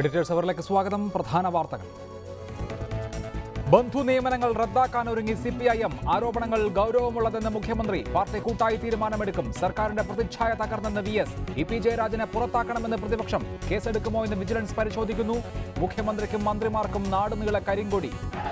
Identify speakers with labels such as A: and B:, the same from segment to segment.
A: Editors അവറിലേക്ക് സ്വാഗതം പ്രധാന വാർത്തകൾ ബന്ധു നിയമനങ്ങൾ റദ്ദാക്കാൻ ഒരുങ്ങി സി പി ഐ എം ആരോപണങ്ങൾ ഗൗരവമുള്ളതെന്ന് മുഖ്യമന്ത്രി പാർട്ടി കൂട്ടായി തീരുമാനമെടുക്കും സർക്കാരിന്റെ പ്രതിച്ഛായ തകർന്നെന്ന് വി എസ് ഇ പി ജയരാജനെ പുറത്താക്കണമെന്ന് പ്രതിപക്ഷം കേസെടുക്കുമോ എന്ന് വിജിലൻസ് പരിശോധിക്കുന്നു മുഖ്യമന്ത്രിക്കും മന്ത്രിമാർക്കും നാടുനീളെ കരിങ്കൊടി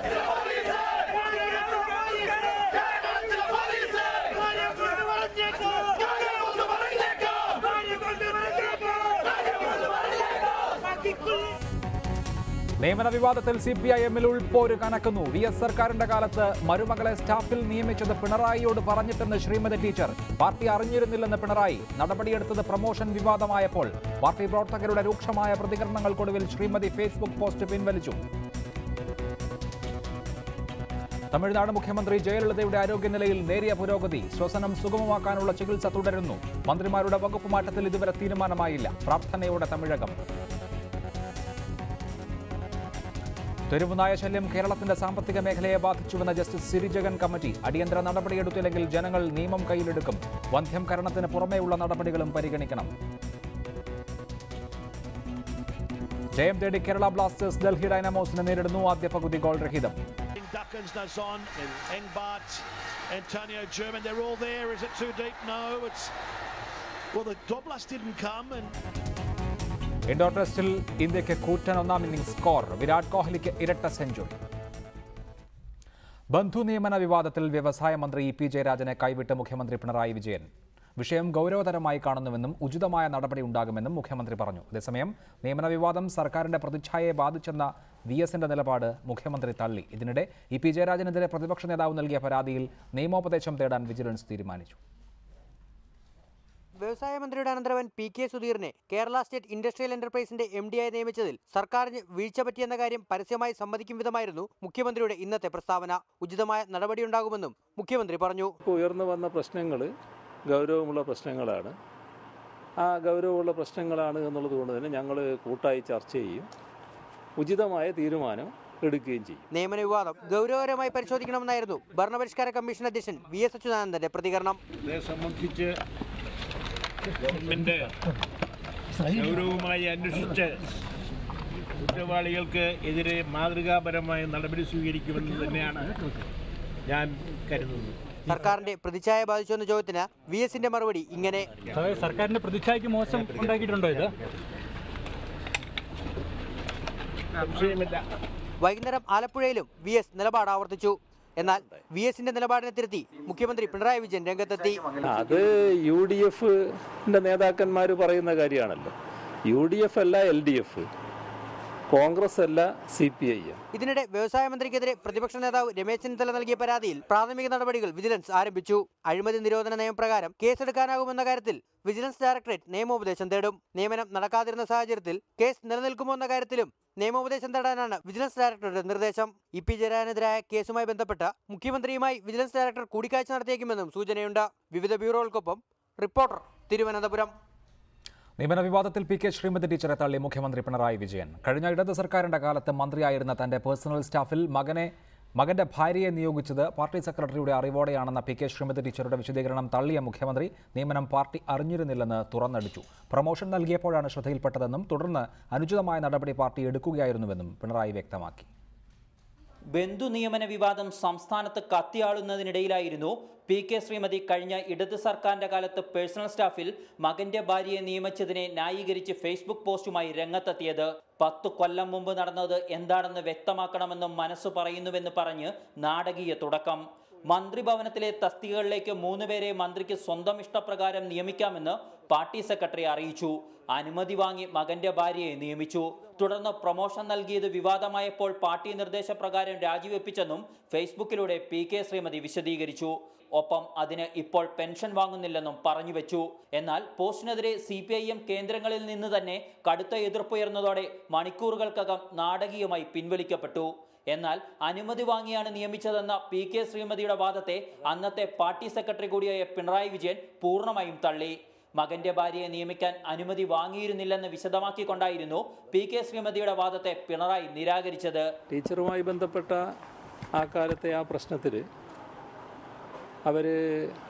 A: നിയമന വിവാദത്തിൽ സി പി ഐ എമ്മിൽ ഉൾപ്പോര് കനക്കുന്നു വി എസ് സർക്കാരിന്റെ കാലത്ത് മരുമകളെ സ്റ്റാഫിൽ നിയമിച്ചത് പിണറായിയോട് പറഞ്ഞിട്ടെന്ന് ശ്രീമതി ടീച്ചർ പാർട്ടി അറിഞ്ഞിരുന്നില്ലെന്ന് പിണറായി നടപടിയെടുത്തത് പ്രമോഷൻ വിവാദമായപ്പോൾ പാർട്ടി പ്രവർത്തകരുടെ രൂക്ഷമായ പ്രതികരണങ്ങൾക്കൊടുവിൽ ശ്രീമതി ഫേസ്ബുക്ക് പോസ്റ്റ് പിൻവലിച്ചു തമിഴ്നാട് മുഖ്യമന്ത്രി ജയലളിതയുടെ ആരോഗ്യനിലയിൽ നേരിയ പുരോഗതി ശ്വസനം സുഗമമാക്കാനുള്ള ചികിത്സ തുടരുന്നു മന്ത്രിമാരുടെ വകുപ്പ് മാറ്റത്തിൽ ഇതുവരെ തീരുമാനമായില്ല പ്രാർത്ഥനയോടെ തമിഴകം തെരുവുനായ ശല്യം കേരളത്തിന്റെ സാമ്പത്തിക മേഖലയെ ബാധിച്ചുവെന്ന ജസ്റ്റിസ് സിരിജഗൻ കമ്മിറ്റി അടിയന്തര നടപടിയെടുത്തില്ലെങ്കിൽ ജനങ്ങൾ നിയമം കയ്യിലെടുക്കും വന്ധ്യംകരണത്തിന് പുറമേയുള്ള നടപടികളും പരിഗണിക്കണം ജയം തേടി കേരള ബ്ലാസ്റ്റേഴ്സ് ഡൽഹി ഡൈനാമോസിനെ നേരിടുന്നു ആദ്യ പകുതി ഗോൾ രഹിതം
B: Duckens does on, and Engbart, Antonio German, they're all there. Is it too deep? No, it's. Well, the Doblas didn't come, and
A: Indore ടെസ്റ്റിൽ ഇന്ത്യക്ക് കൂറ്റൻ ഒന്നാം ഇന്നിംഗ്സ് സ്കോർ വിരാട് കോഹ്ലിക്ക് ഇരട്ട സെഞ്ചുറി ബന്ധു നിയമന വിവാദത്തിൽ വ്യവസായ മന്ത്രി ഇ പി ജയരാജനെ കൈവിട്ട് മുഖ്യമന്ത്രി പിണറായി വിജയൻ വിഷയം ഗൗരവതരമായി കാണുന്നുവെന്നും ഉചിതമായ നടപടി ഉണ്ടാകുമെന്നും മുഖ്യമന്ത്രി പറഞ്ഞു അതേസമയം നിയമന വിവാദം സർക്കാരിന്റെ പ്രതിച്ഛായയെ ബാധിച്ചെന്ന വി എസിന്റെ നിലപാട് മുഖ്യമന്ത്രി തള്ളി ഇതിനിടെ ഇ പി ജയരാജനെതിരെ പ്രതിപക്ഷ നേതാവ് നൽകിയ പരാതിയിൽ നിയമോപദേശം തേടാൻ വിജിലൻസ് തീരുമാനിച്ചു
C: വ്യവസായ മന്ത്രിയുടെ അനന്തരവൻ പി കെ സുധീറിനെ കേരള സ്റ്റേറ്റ് ഇൻഡസ്ട്രിയൽ എന്റർപ്രൈസിന്റെ എം ഡിയായി നിയമിച്ചതിൽ സർക്കാരിന് വീഴ്ച പറ്റിയെന്ന കാര്യം പരസ്യമായി സമ്മതിക്കും വിധമായിരുന്നു മുഖ്യമന്ത്രിയുടെ ഇന്നത്തെ പ്രസ്താവന ഉചിതമായ നടപടിയുണ്ടാകുമെന്നും മുഖ്യമന്ത്രി പറഞ്ഞു
D: ഇപ്പോൾ ഉയർന്നു വന്ന പ്രശ്നങ്ങൾ ഗൗരവമുള്ള പ്രശ്നങ്ങളാണ് ആ ഗൗരവമുള്ള പ്രശ്നങ്ങളാണ് എന്നുള്ളത് കൊണ്ട് തന്നെ ഞങ്ങൾ കൂട്ടായി ചർച്ച ചെയ്യും ഉചിതമായ തീരുമാനം എടുക്കുകയും ചെയ്യും
C: നിയമന വിവാദം ഗൗരവകരമായി പരിശോധിക്കണമെന്നായിരുന്നു ഭരണപരിഷ്കാര കമ്മീഷൻ അധ്യക്ഷൻ വി എസ് അച്യുതാനന്ദന്റെ പ്രതികരണം
E: ഇതേ സംബന്ധിച്ച് ഗവൺമെന്റ് ഗൗരവമായി അന്വേഷിച്ച് കുറ്റവാളികൾക്ക് എതിരെ മാതൃകാപരമായ നടപടി സ്വീകരിക്കുമെന്ന് തന്നെയാണ് ഞാൻ കരുതുന്നത്
C: സർക്കാരിന്റെ പ്രതിച്ഛായ ബാധിച്ചു എന്ന ചോദ്യത്തിന് വി എസിന്റെ മറുപടി ഇങ്ങനെ
F: അതായത് സർക്കാരിന്റെ പ്രതിച്ഛായക്ക് മോശം ഉണ്ടാക്കിയിട്ടുണ്ടോ ഇത്
E: സംശയമില്ല
C: വൈകുന്നേരം ആലപ്പുഴയിലും വി എസ് നിലപാട് ആവർത്തിച്ചു എന്നാൽ വി എസിന്റെ നിലപാടിനെ തിരുത്തി മുഖ്യമന്ത്രി പിണറായി വിജയൻ രംഗത്തെത്തി
D: അത് യു ഡി എഫിൻ്റെ നേതാക്കന്മാർ പറയുന്ന കാര്യമാണല്ലോ യു ഡി എഫ് അല്ല എൽ ഡി എഫ് കോൺഗ്രസ് അല്ല സി പി ഐ എം
C: ഇതിനിടെ വ്യവസായ മന്ത്രിക്കെതിരെ പ്രതിപക്ഷ നേതാവ് രമേശ് ചെന്നിത്തല നൽകിയ പരാതിയിൽ പ്രാഥമിക നടപടികൾ വിജിലൻസ് ആരംഭിച്ചു അഴിമതി നിരോധന നിയമപ്രകാരം കേസെടുക്കാനാകുമെന്ന കാര്യത്തിൽ വിജിലൻസ് ഡയറക്ടറേറ്റ് നിയമോപദേശം തേടും നിയമനം നടക്കാതിരുന്ന സാഹചര്യത്തിൽ കേസ് നിലനിൽക്കുമോ എന്ന കാര്യത്തിലും നിയമോപദേശം തേടാനാണ് വിജിലൻസ് ഡയറക്ടറുടെ നിർദ്ദേശം ഇ പി ജയരാജനെതിരായ കേസുമായി ബന്ധപ്പെട്ട് മുഖ്യമന്ത്രിയുമായി വിജിലൻസ് ഡയറക്ടർ കൂടിക്കാഴ്ച നടത്തിയേക്കുമെന്നും സൂചനയുണ്ട് വിവിധ ബ്യൂറോകൾക്കൊപ്പം റിപ്പോർട്ടർ തിരുവനന്തപുരം
A: നിയമന വിവാദത്തിൽ പി കെ ശ്രീമതി ടീച്ചറെ തള്ളി മുഖ്യമന്ത്രി പിണറായി വിജയൻ കഴിഞ്ഞ ഇടത് സർക്കാരിന്റെ കാലത്ത് മന്ത്രിയായിരുന്ന തന്റെ പേഴ്സണൽ സ്റ്റാഫിൽ മകനെ മകന്റെ ഭാര്യയെ നിയോഗിച്ചത് പാർട്ടി സെക്രട്ടറിയുടെ അറിവോടെയാണെന്ന പി കെ ശ്രീമതി ടീച്ചറുടെ വിശദീകരണം തള്ളിയ മുഖ്യമന്ത്രി നിയമനം പാർട്ടി അറിഞ്ഞിരുന്നില്ലെന്ന് തുറന്നടിച്ചു പ്രമോഷൻ നൽകിയപ്പോഴാണ് ശ്രദ്ധയിൽപ്പെട്ടതെന്നും തുടർന്ന് അനുചിതമായ നടപടി പാർട്ടി എടുക്കുകയായിരുന്നുവെന്നും പിണറായി വ്യക്തമാക്കി
G: ബന്ധു നിയമന വിവാദം സംസ്ഥാനത്ത് കത്തിയാളുന്നതിനിടയിലായിരുന്നു പി കെ ശ്രീമതി കഴിഞ്ഞ ഇടത് സർക്കാരിന്റെ കാലത്ത് പേഴ്സണൽ സ്റ്റാഫിൽ മകന്റെ ഭാര്യയെ നിയമിച്ചതിനെ ന്യായീകരിച്ച് ഫേസ്ബുക്ക് പോസ്റ്റുമായി രംഗത്തെത്തിയത് പത്തു കൊല്ലം മുമ്പ് നടന്നത് എന്താണെന്ന് വ്യക്തമാക്കണമെന്നും മനസ്സ് പറയുന്നുവെന്ന് പറഞ്ഞ് നാടകീയ തുടക്കം മന്ത്രിഭവനത്തിലെ തസ്തികകളിലേക്ക് മൂന്നുപേരെ മന്ത്രിക്ക് സ്വന്തം ഇഷ്ടപ്രകാരം നിയമിക്കാമെന്ന് പാർട്ടി സെക്രട്ടറി അറിയിച്ചു അനുമതി വാങ്ങി മകന്റെ ഭാര്യയെ നിയമിച്ചു തുടർന്ന് പ്രൊമോഷൻ നൽകിയത് വിവാദമായപ്പോൾ പാർട്ടി നിർദ്ദേശപ്രകാരം രാജിവെപ്പിച്ചെന്നും ഫേസ്ബുക്കിലൂടെ പി കെ ശ്രീമതി വിശദീകരിച്ചു ഒപ്പം അതിന് ഇപ്പോൾ പെൻഷൻ വാങ്ങുന്നില്ലെന്നും പറഞ്ഞുവെച്ചു എന്നാൽ പോസ്റ്റിനെതിരെ സി പി ഐ എം കേന്ദ്രങ്ങളിൽ നിന്ന് തന്നെ കടുത്ത എതിർപ്പുയർന്നതോടെ മണിക്കൂറുകൾക്കകം നാടകീയമായി പിൻവലിക്കപ്പെട്ടു എന്നാൽ അനുമതി വാങ്ങിയാണ് നിയമിച്ചതെന്ന പി കെ ശ്രീമതിയുടെ വാദത്തെ അന്നത്തെ പാർട്ടി സെക്രട്ടറി കൂടിയായ പിണറായി വിജയൻ പൂർണ്ണമായും തള്ളി മകന്റെ ഭാര്യയെ നിയമിക്കാൻ അനുമതി വാങ്ങിയിരുന്നില്ലെന്ന് വിശദമാക്കിക്കൊണ്ടായിരുന്നു പി കെ ശ്രീമതിയുടെ വാദത്തെ പിണറായി നിരാകരിച്ചത്
D: ടീച്ചറുമായി ബന്ധപ്പെട്ട ആ കാലത്തെ ആ പ്രശ്നത്തിൽ അവർ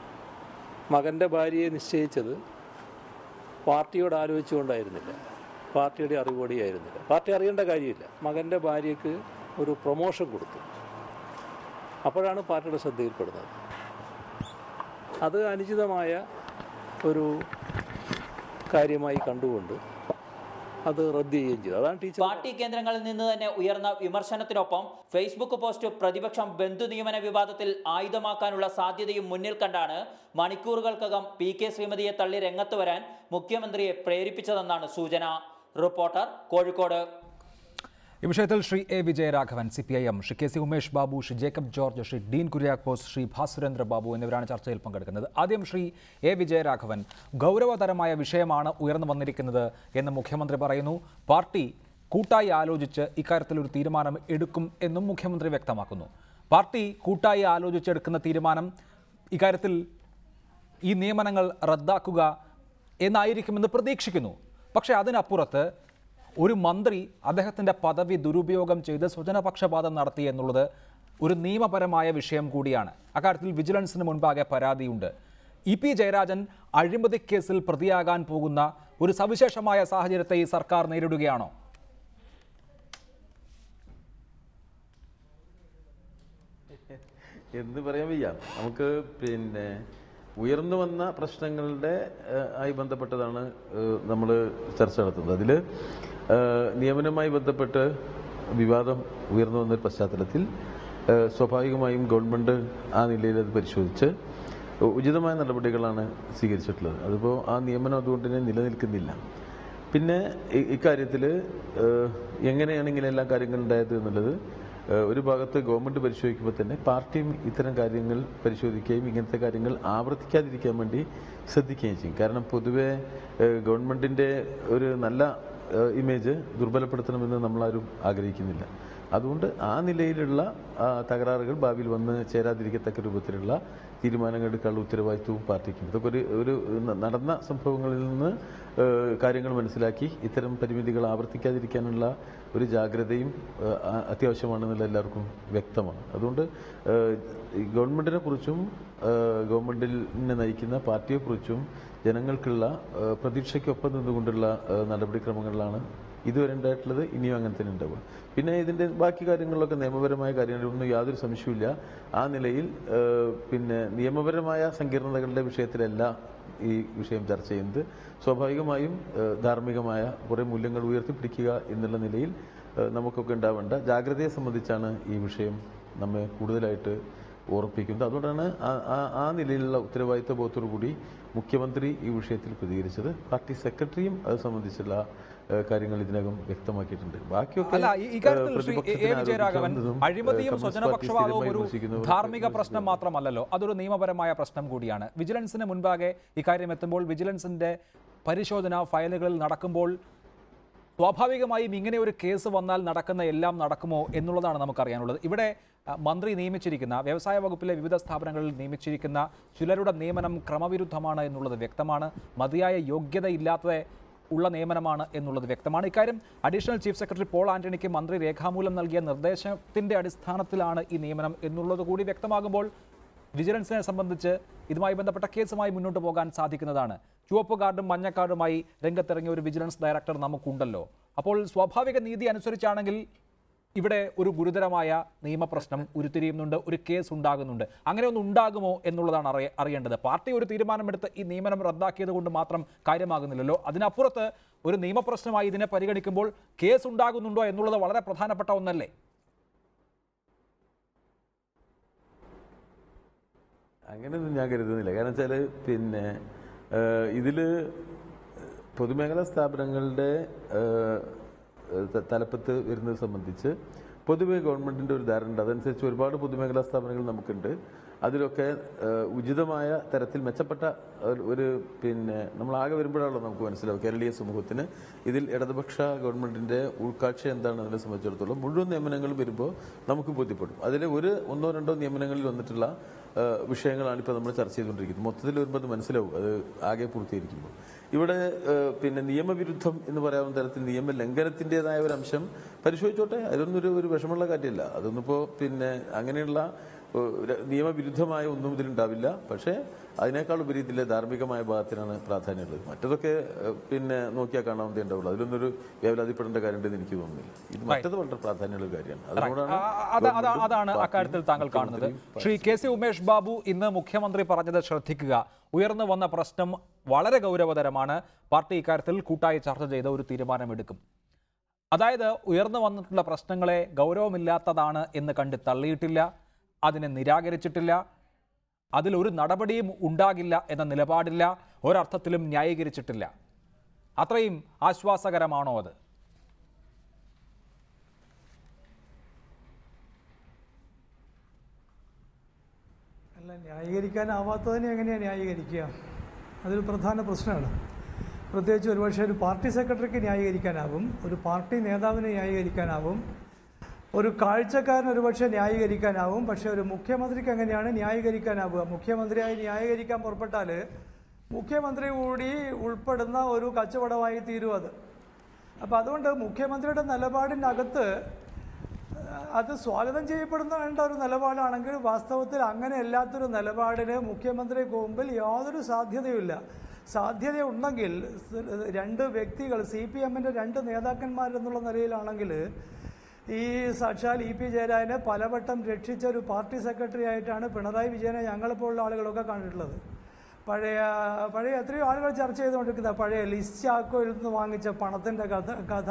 D: മകൻ്റെ ഭാര്യയെ നിശ്ചയിച്ചത് പാർട്ടിയോട് ആലോചിച്ചുകൊണ്ടായിരുന്നില്ല പാർട്ടിയുടെ അറിവോടെയായിരുന്നില്ല പാർട്ടി അറിയേണ്ട കാര്യമില്ല മകൻ്റെ ഭാര്യയ്ക്ക് ഒരു പ്രൊമോഷൻ കൊടുത്തു അപ്പോഴാണ് പാർട്ടിയുടെ ശ്രദ്ധയിൽപ്പെടുന്നത് അത് അനുചിതമായ ഒരു കാര്യമായി കണ്ടുകൊണ്ട് അത് റദ്ദ് ചെയ്യുകയും ചെയ്തു അതാണ് ടീച്ചർ
G: പാർട്ടി കേന്ദ്രങ്ങളിൽ നിന്ന് തന്നെ ഉയർന്ന വിമർശനത്തിനൊപ്പം ഫേസ്ബുക്ക് പോസ്റ്റ് പ്രതിപക്ഷം ബന്ധു നിയമന വിവാദത്തിൽ ആയുധമാക്കാനുള്ള സാധ്യതയും മുന്നിൽ കണ്ടാണ് മണിക്കൂറുകൾക്കകം പി കെ ശ്രീമതിയെ തള്ളി രംഗത്ത് വരാൻ മുഖ്യമന്ത്രിയെ പ്രേരിപ്പിച്ചതെന്നാണ് സൂചന റിപ്പോർട്ടർ കോഴിക്കോട്
A: ഈ വിഷയത്തിൽ Shri A Vijayaraghavan C P I M Shri K C Umesh Babu Shri Jacob George Shri Dean Kuriakose Shri Bhasurendra Babu എന്നിവരാണ് ചർച്ചയിൽ പങ്കെടുക്കുന്നത് ആദ്യം ശ്രീ എ വിജയരാഘവൻ ഗൗരവതരമായ വിഷയമാണ് ഉയർന്നു വന്നിരിക്കുന്നത് എന്ന് മുഖ്യമന്ത്രി പറയുന്നു പാർട്ടി കൂട്ടായി ആലോചിച്ച് ഇക്കാര്യത്തിൽ ഒരു തീരുമാനം എടുക്കും എന്നും മുഖ്യമന്ത്രി വ്യക്തമാക്കുന്നു പാർട്ടി കൂട്ടായി ആലോചിച്ചെടുക്കുന്ന തീരുമാനം ഇക്കാര്യത്തിൽ ഈ നിയമനങ്ങൾ റദ്ദാക്കുക എന്നായിരിക്കുമെന്ന് പ്രതീക്ഷിക്കുന്നു പക്ഷേ അതിനപ്പുറത്ത് ഒരു മന്ത്രി അദ്ദേഹത്തിൻ്റെ പദവി ദുരുപയോഗം ചെയ്ത് സ്വജനപക്ഷപാതം നടത്തി എന്നുള്ളത് ഒരു നിയമപരമായ വിഷയം കൂടിയാണ് അക്കാര്യത്തിൽ വിജിലൻസിന് മുൻപാകെ പരാതിയുണ്ട് ഇ പി ജയരാജൻ അഴിമതി കേസിൽ പ്രതിയാകാൻ പോകുന്ന ഒരു സവിശേഷമായ സാഹചര്യത്തെ ഈ സർക്കാർ നേരിടുകയാണോ
H: എന്ന് പറയാൻ വയ്യ നമുക്ക് പിന്നെ ഉയർന്നു വന്ന പ്രശ്നങ്ങളുടെ ഏഹ്, ആയി ബന്ധപ്പെട്ടതാണ് നമ്മൾ ചർച്ച നടത്തുന്നത് അതിൽ നിയമനവുമായി ബന്ധപ്പെട്ട് വിവാദം ഉയർന്നു വന്ന ഒരു പശ്ചാത്തലത്തിൽ ഏഹ്, സ്വാഭാവികമായും ഗവൺമെൻറ് ആ നിലയിൽ അത് പരിശോധിച്ച് ഉചിതമായ നടപടികളാണ് സ്വീകരിച്ചിട്ടുള്ളത് അതിപ്പോൾ ആ നിയമനം അതുകൊണ്ട് തന്നെ നിലനിൽക്കുന്നില്ല പിന്നെ ഇ- ഇക്കാര്യത്തിൽ ഏഹ്, എങ്ങനെയാണ് ഇങ്ങനെ എല്ലാ കാര്യങ്ങളും ഉണ്ടായത് എന്നുള്ളത് ഏഹ്, ഒരു ഭാഗത്ത് ഗവൺമെന്റ് പരിശോധിക്കുമ്പോൾ തന്നെ പാർട്ടിയും ഇത്തരം കാര്യങ്ങൾ പരിശോധിക്കുകയും ഇങ്ങനത്തെ കാര്യങ്ങൾ ആവർത്തിക്കാതിരിക്കാൻ വേണ്ടി ശ്രദ്ധിക്കുകയും ചെയ്യും കാരണം പൊതുവെ ഏഹ്, ഗവൺമെന്റിന്റെ ഒരു നല്ല ഏഹ്, ഇമേജ് ദുർബലപ്പെടുത്തണമെന്ന് നമ്മളാരും ആഗ്രഹിക്കുന്നില്ല അതുകൊണ്ട് ആ നിലയിലുള്ള ആ, തകരാറുകൾ ഭാവിയിൽ വന്ന് ചേരാതിരിക്കത്തക്ക രൂപത്തിലുള്ള തീരുമാനങ്ങൾ എടുക്കാനുള്ള ഉത്തരവാദിത്വവും പാർട്ടിക്കും ഇതൊക്കെ ഒരു ഒരു ന- നടന്ന സംഭവങ്ങളിൽ നിന്ന് ഏഹ്, കാര്യങ്ങൾ മനസ്സിലാക്കി ഇത്തരം പരിമിതികൾ ആവർത്തിക്കാതിരിക്കാനുള്ള ഒരു ജാഗ്രതയും ഏഹ്, ആ- അത്യാവശ്യമാണെന്നുള്ള എല്ലാവർക്കും വ്യക്തമാണ് അതുകൊണ്ട് ഏഹ്, ഈ ഗവൺമെന്റിനെ കുറിച്ചും ഏഹ്, ഗവൺമെന്റിനെ നയിക്കുന്ന പാർട്ടിയെക്കുറിച്ചും ജനങ്ങൾക്കുള്ള ഏഹ്, പ്രതീക്ഷയ്ക്കൊപ്പം നിന്നുകൊണ്ടുള്ള ഏഹ്, നടപടിക്രമങ്ങളിലാണ് ഇതുവരെ ഉണ്ടായിട്ടുള്ളത് ഇനിയും അങ്ങനെ തന്നെ ഉണ്ടാവുക പിന്നെ ഇതിന്റെ ബാക്കി കാര്യങ്ങളിലൊക്കെ നിയമപരമായ കാര്യങ്ങളൊന്നും യാതൊരു സംശയവുമില്ല ആ നിലയിൽ ഏഹ്, പിന്നെ നിയമപരമായ സങ്കീർണതകളുടെ വിഷയത്തിലല്ല ഈ വിഷയം ചർച്ച ചെയ്യുന്നത് സ്വാഭാവികമായും ഏഹ്, ധാർമ്മികമായ കുറേ മൂല്യങ്ങൾ ഉയർത്തിപ്പിടിക്കുക എന്നുള്ള നിലയിൽ ഏഹ്, നമുക്കൊക്കെ ഉണ്ടാവേണ്ട ജാഗ്രതയെ സംബന്ധിച്ചാണ് ഈ വിഷയം നമ്മെ കൂടുതലായിട്ട് ഓർപ്പിക്കുന്നത് അതുകൊണ്ടാണ് ആ- ആ- ആ നിലയിലുള്ള ഉത്തരവാദിത്വ ബോധത്തോടു കൂടി മുഖ്യമന്ത്രി ഈ വിഷയത്തിൽ പ്രതികരിച്ചത് പാർട്ടി സെക്രട്ടറിയും അത് സംബന്ധിച്ചുള്ള ഏഹ്, കാര്യങ്ങൾ ഇതിനകം വ്യക്തമാക്കിയിട്ടുണ്ട് ബാക്കിയൊക്കെ
A: അല്ല ഈ- ഇക്കാര്യത്തിൽ
H: ഏഹ്,
A: ശ്രീ എ- എ
H: പ്രതിപക്ഷത്തിന്
A: വിജയരാഘവൻ
H: ആരോപിക്കാവുന്നതും,
A: അഴിമതിയും
H: ഏഹ്, കമ്മ്യൂണിസ്റ്റ് പാർട്ടി
A: സ്വജനപക്ഷപാതവും
H: സ്ഥിരമായി
A: ഒരു
H: വിമർശിക്കുന്നവർ
A: ധാർമ്മിക പ്രശ്നം
H: വിമർശിക്കുന്നു.
A: മാത്രമല്ലല്ലോ അതൊരു നിയമപരമായ പ്രശ്നം കൂടിയാണ് വിജിലൻസിന് മുൻപാകെ ഇക്കാര്യം എത്തുമ്പോൾ വിജിലൻസിന്റെ പരിശോധന ഫയലുകളിൽ നടക്കുമ്പോൾ സ്വാഭാവികമായും ഇങ്ങനെ ഒരു കേസ് വന്നാൽ നടക്കുന്ന എല്ലാം നടക്കുമോ എന്നുള്ളതാണ് നമുക്കറിയാനുള്ളത് ഇവിടെ അഹ്, മന്ത്രി നിയമിച്ചിരിക്കുന്ന വ്യവസായ വകുപ്പിലെ വിവിധ സ്ഥാപനങ്ങളിൽ നിയമിച്ചിരിക്കുന്ന ചിലരുടെ നിയമനം ക്രമവിരുദ്ധമാണ് എന്നുള്ളത് വ്യക്തമാണ് മതിയായ യോഗ്യതയില്ലാത്ത ഉള്ള നിയമനമാണ് എന്നുള്ളത് വ്യക്തമാണ് ഇക്കാര്യം അഡീഷണൽ ചീഫ് സെക്രട്ടറി പോൾ ആന്റണിക്ക് മന്ത്രി രേഖാമൂലം നൽകിയ നിർദ്ദേശത്തിന്റെ അടിസ്ഥാനത്തിലാണ് ഈ നിയമനം എന്നുള്ളത് കൂടി വ്യക്തമാകുമ്പോൾ വിജിലൻസിനെ സംബന്ധിച്ച് ഇതുമായി ബന്ധപ്പെട്ട കേസുമായി മുന്നോട്ട് പോകാൻ സാധിക്കുന്നതാണ് ചുവപ്പ് കാർഡും മഞ്ഞ കാർഡുമായി രംഗത്തിറങ്ങിയ ഒരു വിജിലൻസ് ഡയറക്ടർ നമുക്കുണ്ടല്ലോ അപ്പോൾ സ്വാഭാവിക നീതി അനുസരിച്ചാണെങ്കിൽ ഇവിടെ ഒരു ഗുരുതരമായ നിയമപ്രശ്നം ഉരുത്തിരിയുന്നുണ്ട് ഒരു കേസ് ഉണ്ടാകുന്നുണ്ട് അങ്ങനെ ഒന്ന് ഉണ്ടാകുമോ എന്നുള്ളതാണ് അറിയ അറിയേണ്ടത് പാർട്ടി ഒരു തീരുമാനമെടുത്ത് ഈ നിയമനം റദ്ദാക്കിയത് കൊണ്ട് മാത്രം കാര്യമാകുന്നില്ലല്ലോ അതിനപ്പുറത്ത് ഒരു നിയമപ്രശ്നമായി ഇതിനെ പരിഗണിക്കുമ്പോൾ കേസ് ഉണ്ടാകുന്നുണ്ടോ എന്നുള്ളത് വളരെ പ്രധാനപ്പെട്ട ഒന്നല്ലേ
H: അങ്ങനെയൊന്നും ഞാൻ കരുതുന്നില്ല കാരണം വെച്ചാൽ പിന്നെ ഏഹ്, ഇതില് പൊതുമേഖലാ സ്ഥാപനങ്ങളുടെ ഏഹ്, ത- തലപ്പത്ത് വരുന്നത് സംബന്ധിച്ച് പൊതുവെ ഗവൺമെന്റിന്റെ ഒരു ധാരണ ഉണ്ട് അതനുസരിച്ച് ഒരുപാട് പൊതുമേഖലാ സ്ഥാപനങ്ങൾ നമുക്കുണ്ട് അതിലൊക്കെ ഏഹ്, ഉചിതമായ തരത്തിൽ മെച്ചപ്പെട്ട ഒരു- ഒരു പിന്നെ നമ്മളാകെ വരുമ്പോഴാണല്ലോ നമുക്ക് മനസ്സിലാവും കേരളീയ സമൂഹത്തിന് ഇതിൽ ഇടതുപക്ഷ ഗവൺമെന്റിന്റെ ഉൾക്കാഴ്ച എന്താണ് അതിനെ സംബന്ധിച്ചിടത്തോളം മുഴുവൻ നിയമനങ്ങളും വരുമ്പോൾ നമുക്ക് ബോധ്യപ്പെടും അതിൽ ഒരു ഒന്നോ രണ്ടോ നിയമനങ്ങളിൽ വന്നിട്ടുള്ള ഏഹ്, വിഷയങ്ങളാണ് ഇപ്പോൾ നമ്മൾ ചർച്ച ചെയ്തുകൊണ്ടിരിക്കുന്നത് മൊത്തത്തിൽ വരുമ്പോൾ അത് മനസ്സിലാവും അത് ആകെ പൂർത്തീകരിക്കുമ്പോൾ ഇവിടെ ഏഹ്, പിന്നെ നിയമവിരുദ്ധം എന്ന് പറയാവുന്ന തരത്തിൽ നിയമ ലംഘനത്തിൻ്റെതായ ഒരു അംശം പരിശോധിച്ചോട്ടെ അതൊന്നും ഒരു ഒരു വിഷമമുള്ള കാര്യമല്ല അതൊന്നിപ്പോൾ പിന്നെ അങ്ങനെയുള്ള ഏഹ്, നിയമവിരുദ്ധമായ ഒന്നും ഇതിലുണ്ടാവില്ല പക്ഷേ അതിനേക്കാൾ ഉപരി ഇതിലെ ധാർമ്മികമായ ഭാഗത്തിനാണ് പ്രാധാന്യമുള്ളത് മറ്റതൊക്കെ ഏഹ്, പിന്നെ നോക്കിയാൽ കാണാവുന്നതേ ഉണ്ടാവുള്ളൂ അതിലൊന്നൊരു വേവലാതിപ്പെടേണ്ട കാര്യമുണ്ടെന്ന് എനിക്ക് തോന്നുന്നില്ല ഇത് മറ്റത് വളരെ പ്രാധാന്യമുള്ള ഒരു കാര്യമാണ് അതുകൊണ്ടാണ്
A: ആ, അത് അത്
H: ഗവൺമെന്റും
A: അതാണ്
H: പാർട്ടിയും
A: അക്കാര്യത്തിൽ താങ്കൾ കാണുന്നത്
H: മുഖ്യമന്ത്രിയും
A: ശ്രീ കെ സി ഉമേഷ് ബാബു ഇന്ന് മുഖ്യമന്ത്രി പറഞ്ഞത് ശ്രദ്ധിക്കുക ഉയർന്നു വന്ന പ്രശ്നം വളരെ ഗൗരവതരമാണ് പാർട്ടി ഇക്കാര്യത്തിൽ കൂട്ടായി ചർച്ച ചെയ്ത് ഒരു തീരുമാനമെടുക്കും അതായത് ഉയർന്നു വന്നിട്ടുള്ള പ്രശ്നങ്ങളെ ഗൗരവമില്ലാത്തതാണ് എന്ന് കണ്ട് തള്ളിയിട്ടില്ല അതിനെ നിരാകരിച്ചിട്ടില്ല അതിലൊരു നടപടിയും ഉണ്ടാകില്ല എന്ന നിലപാടില്ല ഒരർത്ഥത്തിലും ന്യായീകരിച്ചിട്ടില്ല അത്രയും ആശ്വാസകരമാണോ അത്
I: അല്ല ന്യായീകരിക്കാനാവാത്തതിനെ എങ്ങനെയാണ് ന്യായീകരിക്കുക അതൊരു പ്രധാന പ്രശ്നമാണ് പ്രത്യേകിച്ച് ഒരുപക്ഷെ ഒരു പാർട്ടി സെക്രട്ടറിക്ക് ന്യായീകരിക്കാനാവും ഒരു പാർട്ടി നേതാവിനെ ന്യായീകരിക്കാനാവും ഒരു കാഴ്ചക്കാരൻ ഒരുപക്ഷെ ന്യായീകരിക്കാനാവും പക്ഷേ ഒരു മുഖ്യമന്ത്രിക്ക് എങ്ങനെയാണ് ന്യായീകരിക്കാനാവുക മുഖ്യമന്ത്രിയായി ന്യായീകരിക്കാൻ പുറപ്പെട്ടാൽ മുഖ്യമന്ത്രി കൂടി ഉൾപ്പെടുന്ന ഒരു കച്ചവടമായി തീരും അത് അപ്പോൾ അതുകൊണ്ട് മുഖ്യമന്ത്രിയുടെ നിലപാടിനകത്ത് അത് സ്വാഗതം ചെയ്യപ്പെടുന്ന വേണ്ട ഒരു നിലപാടാണെങ്കിൽ വാസ്തവത്തിൽ അങ്ങനെ അല്ലാത്തൊരു നിലപാടിന് മുഖ്യമന്ത്രിക്ക് മുമ്പിൽ യാതൊരു സാധ്യതയുമില്ല സാധ്യതയുണ്ടെങ്കിൽ സ് രണ്ട് വ്യക്തികൾ സി പി എമ്മിൻ്റെ രണ്ട് നേതാക്കന്മാരെന്നുള്ള നിലയിലാണെങ്കിൽ ഈ സാക്ഷാൽ ഇ പി ജയരാജനെ പലവട്ടം രക്ഷിച്ച ഒരു പാർട്ടി സെക്രട്ടറി ആയിട്ടാണ് പിണറായി വിജയനെ ഞങ്ങളെപ്പോലുള്ള ആളുകളൊക്കെ കണ്ടിട്ടുള്ളത് പഴയ പഴയ എത്രയോ ആളുകൾ ചർച്ച ചെയ്തുകൊണ്ടിരിക്കുന്ന പഴയ ലിസ്റ്റ് ചാക്കോയിൽ നിന്ന് വാങ്ങിച്ച പണത്തിൻ്റെ കഥ കഥ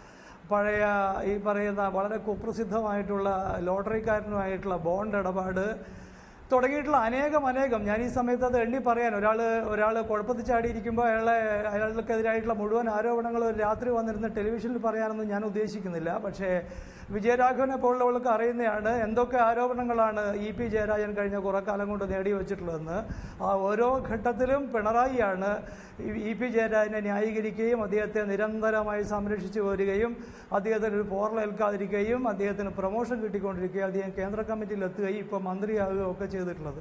I: പഴയ ഈ പറയുന്ന വളരെ കുപ്രസിദ്ധമായിട്ടുള്ള ലോട്ടറിക്കാരനുമായിട്ടുള്ള ബോണ്ട് ഇടപാട് തുടങ്ങിയിട്ടുള്ള അനേകം അനേകം ഞാൻ ഈ സമയത്ത് അത് എണ്ണി പറയാൻ ഒരാൾ ഒരാൾ കുഴപ്പത്തിൽ ചാടിയിരിക്കുമ്പോൾ അയാളെ അയാൾക്കെതിരായിട്ടുള്ള മുഴുവൻ ആരോപണങ്ങൾ ഒരു രാത്രി വന്നിരുന്ന് ടെലിവിഷനിൽ പറയാനൊന്നും ഞാൻ ഉദ്ദേശിക്കുന്നില്ല പക്ഷേ വിജയരാഘവനെ പോലുള്ളവർക്ക് അറിയുന്നതാണ് എന്തൊക്കെ ആരോപണങ്ങളാണ് ഇ പി ജയരാജൻ കഴിഞ്ഞ കുറെ കാലം കൊണ്ട് നേടി വെച്ചിട്ടുള്ളതെന്ന് ആ ഓരോ ഘട്ടത്തിലും പിണറായിയാണ് ഈ- ഇ പി ജയരാജനെ ന്യായീകരിക്കുകയും അദ്ദേഹത്തെ നിരന്തരമായി സംരക്ഷിച്ചു വരികയും അദ്ദേഹത്തിന് ഒരു പോറലേൽക്കാതിരിക്കുകയും അദ്ദേഹത്തിന് പ്രൊമോഷൻ കിട്ടിക്കൊണ്ടിരിക്കുകയും അദ്ദേഹം കേന്ദ്ര കമ്മിറ്റിയിൽ എത്തുകയും ഇപ്പോൾ മന്ത്രിയാകുകയും ഒക്കെ ചെയ്തിട്ടുള്ളത്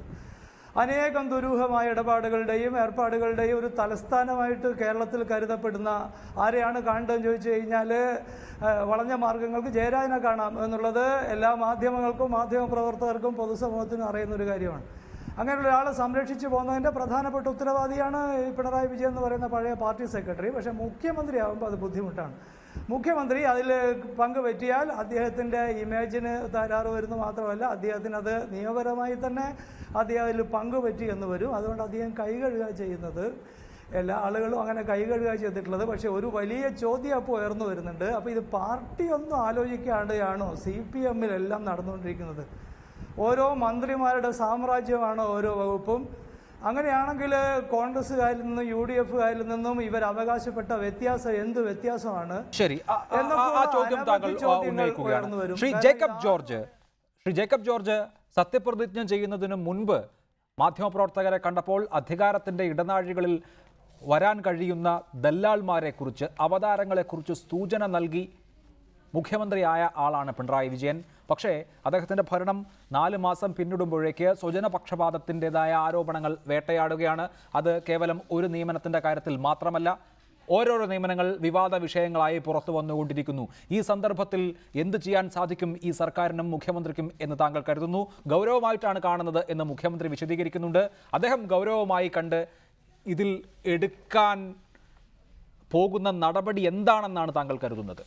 I: അനേകം ദുരൂഹമായ ഇടപാടുകളുടെയും ഏർപ്പാടുകളുടെയും ഒരു തലസ്ഥാനമായിട്ട് കേരളത്തിൽ കരുതപ്പെടുന്ന ആരെയാണ് കാണേണ്ടതെന്ന് ചോദിച്ചു കഴിഞ്ഞാൽ വളഞ്ഞ മാർഗങ്ങൾക്ക് ജയരാജനെ കാണാം എന്നുള്ളത് എല്ലാ മാധ്യമങ്ങൾക്കും മാധ്യമ പ്രവർത്തകർക്കും പൊതുസമൂഹത്തിനും അറിയുന്ന ഒരു കാര്യമാണ് അങ്ങനെയുള്ള ഒരാളെ സംരക്ഷിച്ചു പോകുന്നതിൻ്റെ പ്രധാനപ്പെട്ട ഉത്തരവാദിയാണ് ഈ പിണറായി വിജയൻ എന്ന് പറയുന്ന പഴയ പാർട്ടി സെക്രട്ടറി പക്ഷേ മുഖ്യമന്ത്രി ആകുമ്പോൾ അത് ബുദ്ധിമുട്ടാണ് മുഖ്യമന്ത്രി അതിൽ പങ്കുപറ്റിയാൽ അദ്ദേഹത്തിൻ്റെ ഇമേജിന് തകരാറ് വരുന്നു മാത്രമല്ല അദ്ദേഹത്തിന് അത് നിയമപരമായി തന്നെ അദ്ദേഹം അതിൽ പങ്കുപറ്റി എന്ന് വരും അതുകൊണ്ട് അദ്ദേഹം കൈകഴുകുക ചെയ്യുന്നത് എല്ലാ ആളുകളും അങ്ങനെ കൈകഴുകുക ചെയ്തിട്ടുള്ളത് പക്ഷേ ഒരു വലിയ ചോദ്യം അപ്പോൾ ഉയർന്നു വരുന്നുണ്ട് അപ്പോൾ ഇത് പാർട്ടി ഒന്നും ആലോചിക്കാതെയാണോ സി പി എമ്മിലെല്ലാം നടന്നുകൊണ്ടിരിക്കുന്നത് ഓരോ മന്ത്രിമാരുടെ സാമ്രാജ്യമാണ് ഓരോ വകുപ്പും അങ്ങനെയാണെങ്കിൽ കോൺഗ്രസ്സുകാരിൽ നിന്നും യു ഡി എഫുകാരിൽ നിന്നും ഇവർ അവകാശപ്പെട്ട വ്യത്യാസം എന്ത് വ്യത്യാസമാണ്
A: ശരി ആ- ആ-
I: എന്നൊക്കെ
A: ആ ചോദ്യം
I: അനവധി
A: താങ്കൾ ആ,
I: ചോദ്യങ്ങൾ
A: ഉന്നയിക്കുകയാണ്
I: ഉയർന്നു വരും.
A: ശ്രീ
I: കാരണം
A: ജേക്കബ്
I: ഇതാ-
A: ജോർജ് ശ്രീ ജേക്കബ് ജോർജ് സത്യപ്രതിജ്ഞ ചെയ്യുന്നതിന് മുൻപ് മാധ്യമപ്രവർത്തകരെ കണ്ടപ്പോൾ അധികാരത്തിന്റെ ഇടനാഴികളിൽ വരാൻ കഴിയുന്ന ദല്ലാൾമാരെ കുറിച്ച് അവതാരങ്ങളെക്കുറിച്ച് സൂചന നൽകി മുഖ്യമന്ത്രിയായ ആളാണ് പിണറായി വിജയൻ പക്ഷേ അദ്ദേഹത്തിന്റെ ഭരണം നാല് മാസം പിന്നിടുമ്പോഴേക്ക് സ്വജനപക്ഷപാതത്തിൻ്റെതായ ആരോപണങ്ങൾ വേട്ടയാടുകയാണ് അത് കേവലം ഒരു നിയമനത്തിന്റെ കാര്യത്തിൽ മാത്രമല്ല ഓരോരോ നിയമനങ്ങൾ വിവാദ വിഷയങ്ങളായി പുറത്തു വന്നുകൊണ്ടിരിക്കുന്നു ഈ സന്ദർഭത്തിൽ എന്ത് ചെയ്യാൻ സാധിക്കും ഈ സർക്കാരിനും മുഖ്യമന്ത്രിക്കും എന്ന് താങ്കൾ കരുതുന്നു ഗൗരവമായിട്ടാണ് കാണുന്നത് എന്ന് മുഖ്യമന്ത്രി വിശദീകരിക്കുന്നുണ്ട് അദ്ദേഹം ഗൗരവമായി കണ്ട് ഇതിൽ എടുക്കാൻ പോകുന്ന നടപടി എന്താണെന്നാണ് താങ്കൾ കരുതുന്നത്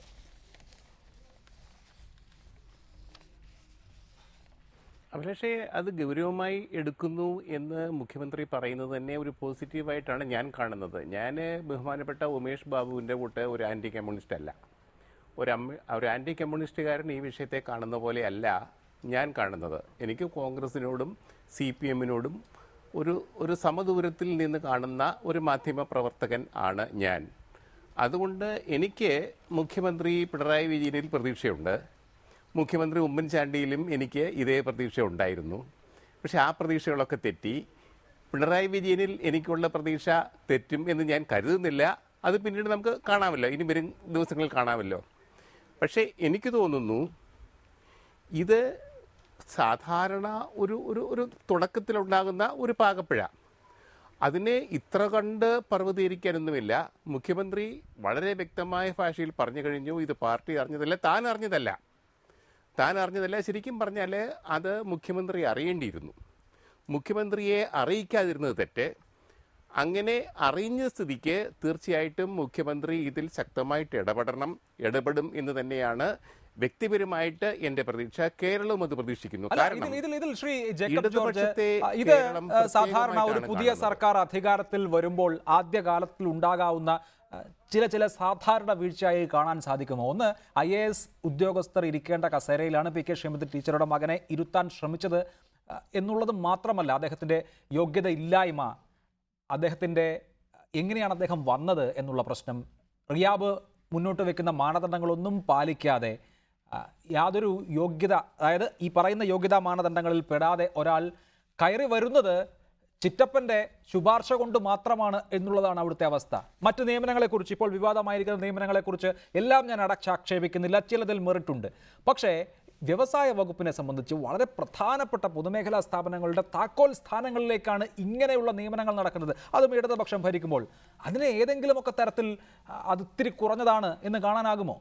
J: അഭിലാഷേ അത് ഗൗരവമായി എടുക്കുന്നു എന്ന് മുഖ്യമന്ത്രി പറയുന്നത് തന്നെ ഒരു പോസിറ്റീവായിട്ടാണ് ഞാൻ കാണുന്നത് ഞാൻ ബഹുമാനപ്പെട്ട ഉമേഷ് ബാബുവിൻ്റെ കൂട്ട് ഒരു ആൻറ്റി കമ്മ്യൂണിസ്റ്റ് അല്ല ഒരു അമ്മ ഒരു ആൻറ്റി കമ്മ്യൂണിസ്റ്റുകാരൻ ഈ വിഷയത്തെ കാണുന്ന പോലെയല്ല ഞാൻ കാണുന്നത് എനിക്ക് കോൺഗ്രസിനോടും സി പി എമ്മിനോടും ഒരു ഒരു സമദൂരത്തിൽ നിന്ന് കാണുന്ന ഒരു മാധ്യമ പ്രവർത്തകൻ ആണ് ഞാൻ അതുകൊണ്ട് എനിക്ക് മുഖ്യമന്ത്രി പിണറായി വിജയനിൽ പ്രതീക്ഷയുണ്ട് മുഖ്യമന്ത്രി ഉമ്മൻചാണ്ടിയിലും എനിക്ക് ഇതേ പ്രതീക്ഷ ഉണ്ടായിരുന്നു പക്ഷെ ആ പ്രതീക്ഷകളൊക്കെ തെറ്റി പിണറായി വിജയനിൽ എനിക്കുള്ള പ്രതീക്ഷ തെറ്റും എന്ന് ഞാൻ കരുതുന്നില്ല അത് പിന്നീട് നമുക്ക് കാണാമല്ലോ ഇനി വരും ദിവസങ്ങളിൽ കാണാമല്ലോ പക്ഷേ എനിക്ക് തോന്നുന്നു ഇത് സാധാരണ ഒരു ഒരു ഒരു തുടക്കത്തിലുണ്ടാകുന്ന ഒരു പാകപ്പിഴ അതിനെ ഇത്ര കണ്ട് പർവ്വതീകരിക്കാനൊന്നുമില്ല മുഖ്യമന്ത്രി വളരെ വ്യക്തമായ ഭാഷയിൽ പറഞ്ഞു കഴിഞ്ഞു ഇത് പാർട്ടി അറിഞ്ഞതല്ല താൻ അറിഞ്ഞതല്ല താൻ അറിഞ്ഞതല്ല ശരിക്കും പറഞ്ഞാൽ അത് മുഖ്യമന്ത്രി അറിയേണ്ടിയിരുന്നു മുഖ്യമന്ത്രിയെ അറിയിക്കാതിരുന്നത് തെറ്റ് അങ്ങനെ അറിഞ്ഞ സ്ഥിതിക്ക് തീർച്ചയായിട്ടും മുഖ്യമന്ത്രി ഇതിൽ ശക്തമായിട്ട് ഇടപെടണം ഇടപെടും എന്ന് തന്നെയാണ് വ്യക്തിപരമായിട്ട് എന്റെ പ്രതീക്ഷ കേരളവും അത് പ്രതീക്ഷിക്കുന്നു
A: അല്ല
J: കാരണം
A: ഇതിൽ ഇതിൽ ഇതിൽ ശ്രീ ജേക്കബ് ജോർജ്
J: ഇടതുപക്ഷത്തെ
A: ആ, ഇത്
J: കേരളം
A: ആ, സാധാരണ ഒരു
J: പ്രത്യേകമായിട്ടാണ്
A: പുതിയ
J: കാണുന്നത്.
A: സർക്കാർ അധികാരത്തിൽ വരുമ്പോൾ ആദ്യകാലത്തിൽ ഉണ്ടാകാവുന്ന ആ, ചില ചില സാധാരണ വീഴ്ചയായി കാണാൻ സാധിക്കുമോ ഒന്ന് ഐ എ എസ് ഉദ്യോഗസ്ഥർ ഇരിക്കേണ്ട കസേരയിലാണ് പി കെ ശ്രീമതി ടീച്ചറുടെ മകനെ ഇരുത്താൻ ശ്രമിച്ചത് ആ, എന്നുള്ളത് മാത്രമല്ല അദ്ദേഹത്തിൻ്റെ യോഗ്യത ഇല്ലായ്മ അദ്ദേഹത്തിൻ്റെ എങ്ങനെയാണ് അദ്ദേഹം വന്നത് എന്നുള്ള പ്രശ്നം റിയാബ് മുന്നോട്ട് വെക്കുന്ന മാനദണ്ഡങ്ങളൊന്നും പാലിക്കാതെ ആ, യാതൊരു യോഗ്യത അതായത് ഈ പറയുന്ന യോഗ്യതാ മാനദണ്ഡങ്ങളിൽ പെടാതെ ഒരാൾ കയറി വരുന്നത് ചിറ്റപ്പൻ്റെ ശുപാർശ കൊണ്ട് മാത്രമാണ് എന്നുള്ളതാണ് അവിടുത്തെ അവസ്ഥ മറ്റ് നിയമനങ്ങളെക്കുറിച്ച് ഇപ്പോൾ വിവാദമായിരിക്കുന്ന നിയമനങ്ങളെക്കുറിച്ച് എല്ലാം ഞാൻ അടച്ചാക്ഷേപിക്കുന്നില്ല ചിലതിൽ മെറിട്ടുണ്ട് പക്ഷേ വ്യവസായ വകുപ്പിനെ സംബന്ധിച്ച് വളരെ പ്രധാനപ്പെട്ട പൊതുമേഖലാ സ്ഥാപനങ്ങളുടെ താക്കോൽ സ്ഥാനങ്ങളിലേക്കാണ് ഇങ്ങനെയുള്ള നിയമനങ്ങൾ നടക്കുന്നത് അതും ഇടതുപക്ഷം ഭരിക്കുമ്പോൾ അതിനെ ഏതെങ്കിലുമൊക്കെ തരത്തിൽ ആ, അത് ഇത്തിരി കുറഞ്ഞതാണ് എന്ന് കാണാനാകുമോ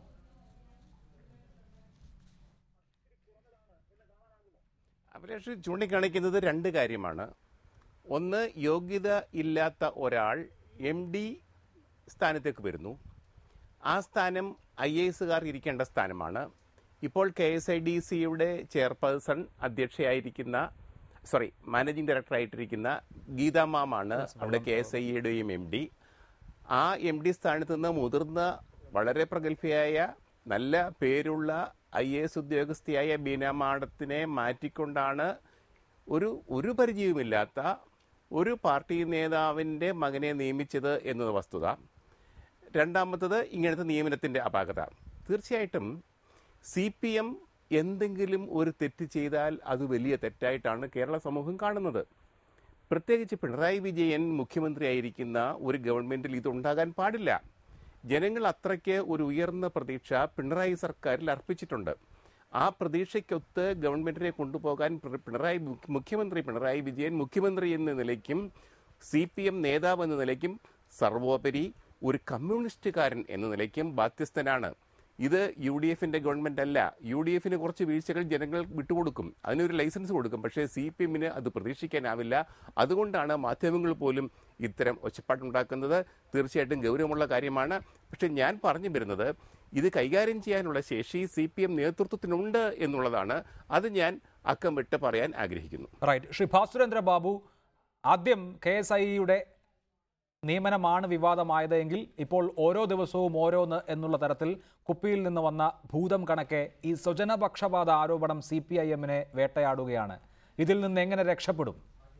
J: അഭിലാഷ് ചൂണ്ടിക്കാണിക്കുന്നത് രണ്ട് കാര്യമാണ് ഒന്ന് യോഗ്യത ഇല്ലാത്ത ഒരാൾ എം ഡി സ്ഥാനത്തേക്ക് വരുന്നു ആ സ്ഥാനം ഐ എ എസുകാർ ഇരിക്കേണ്ട സ്ഥാനമാണ് ഇപ്പോൾ കെ എസ് ഐ ഡി സിയുടെ ചെയർപേഴ്സൺ അധ്യക്ഷയായിരിക്കുന്ന സോറി മാനേജിംഗ് ഡയറക്ടറായിട്ടിരിക്കുന്ന ഗീതാ മാമാണ് അവിടെ കെ എസ് ഐ യുടെയും എം ഡി ആ എം ഡി സ്ഥാനത്ത് നിന്ന് മുതിർന്ന വളരെ പ്രഗത്ഭയായ നല്ല പേരുള്ള ഐ എ എസ് ഉദ്യോഗസ്ഥയായ ബീന മാഡത്തിനെ മാറ്റിക്കൊണ്ടാണ് ഒരു ഒരു പരിചയവുമില്ലാത്ത ഒരു പാർട്ടി നേതാവിൻ്റെ മകനെ നിയമിച്ചത് എന്നത് വസ്തുത രണ്ടാമത്തത് ഇങ്ങനത്തെ നിയമനത്തിൻ്റെ അപാകത തീർച്ചയായിട്ടും സി പി എം എന്തെങ്കിലും ഒരു തെറ്റ് ചെയ്താൽ അത് വലിയ തെറ്റായിട്ടാണ് കേരള സമൂഹം കാണുന്നത് പ്രത്യേകിച്ച് പിണറായി വിജയൻ മുഖ്യമന്ത്രിയായിരിക്കുന്ന ഒരു ഗവൺമെന്റിൽ ഇതുണ്ടാകാൻ പാടില്ല ജനങ്ങൾ അത്രയ്ക്ക് ഒരു ഉയർന്ന പ്രതീക്ഷ പിണറായി സർക്കാരിൽ അർപ്പിച്ചിട്ടുണ്ട് ആ പ്രതീക്ഷയ്ക്കൊത്ത് ഗവൺമെന്റിനെ കൊണ്ടുപോകാൻ പിണ- പിണറായി മുഖ്യ- മുഖ്യമന്ത്രി പിണറായി വിജയൻ മുഖ്യമന്ത്രി എന്ന നിലയ്ക്കും സി പി എം നേതാവ് എന്ന നിലയ്ക്കും സർവോപരി ഒരു കമ്മ്യൂണിസ്റ്റുകാരൻ എന്ന നിലയ്ക്കും ബാധ്യസ്ഥനാണ് ഇത് യു ഡി എഫിന്റെ ഗവൺമെന്റ് അല്ല യു ഡി എഫിന് കുറച്ച് വീഴ്ചകൾ ജനങ്ങൾ വിട്ടുകൊടുക്കും അതിനൊരു ലൈസൻസ് കൊടുക്കും പക്ഷേ സി പി എമ്മിന് അത് പ്രതീക്ഷിക്കാനാവില്ല അതുകൊണ്ടാണ് മാധ്യമങ്ങൾ പോലും ഇത്തരം ഒച്ചപ്പാടുണ്ടാക്കുന്നത് തീർച്ചയായിട്ടും ഗൗരവമുള്ള കാര്യമാണ് പക്ഷെ ഞാൻ പറഞ്ഞു വരുന്നത് ഇത് കൈകാര്യം ചെയ്യാനുള്ള ശേഷി സി പി എം നേതൃത്വത്തിനുണ്ട് എന്നുള്ളതാണ് അത് ഞാൻ അക്കം വിട്ട് പറയാൻ ആഗ്രഹിക്കുന്നു
A: റൈറ്റ് ശ്രീ ഭാസുരേന്ദ്ര ബാബു ആദ്യം കെ എസ് ഐയുടെ നിയമനമാണ് വിവാദമായത് എങ്കിൽ ഇപ്പോൾ ഓരോ ദിവസവും ഓരോന്ന് എന്നുള്ള തരത്തിൽ കുപ്പിയിൽ നിന്ന് വന്ന ഭൂതം കണക്കെ ഈ സ്വജനപക്ഷപാത ആരോപണം സി പി ഐ എമ്മിനെ വേട്ടയാടുകയാണ് ഇതിൽ നിന്ന് എങ്ങനെ രക്ഷപ്പെടും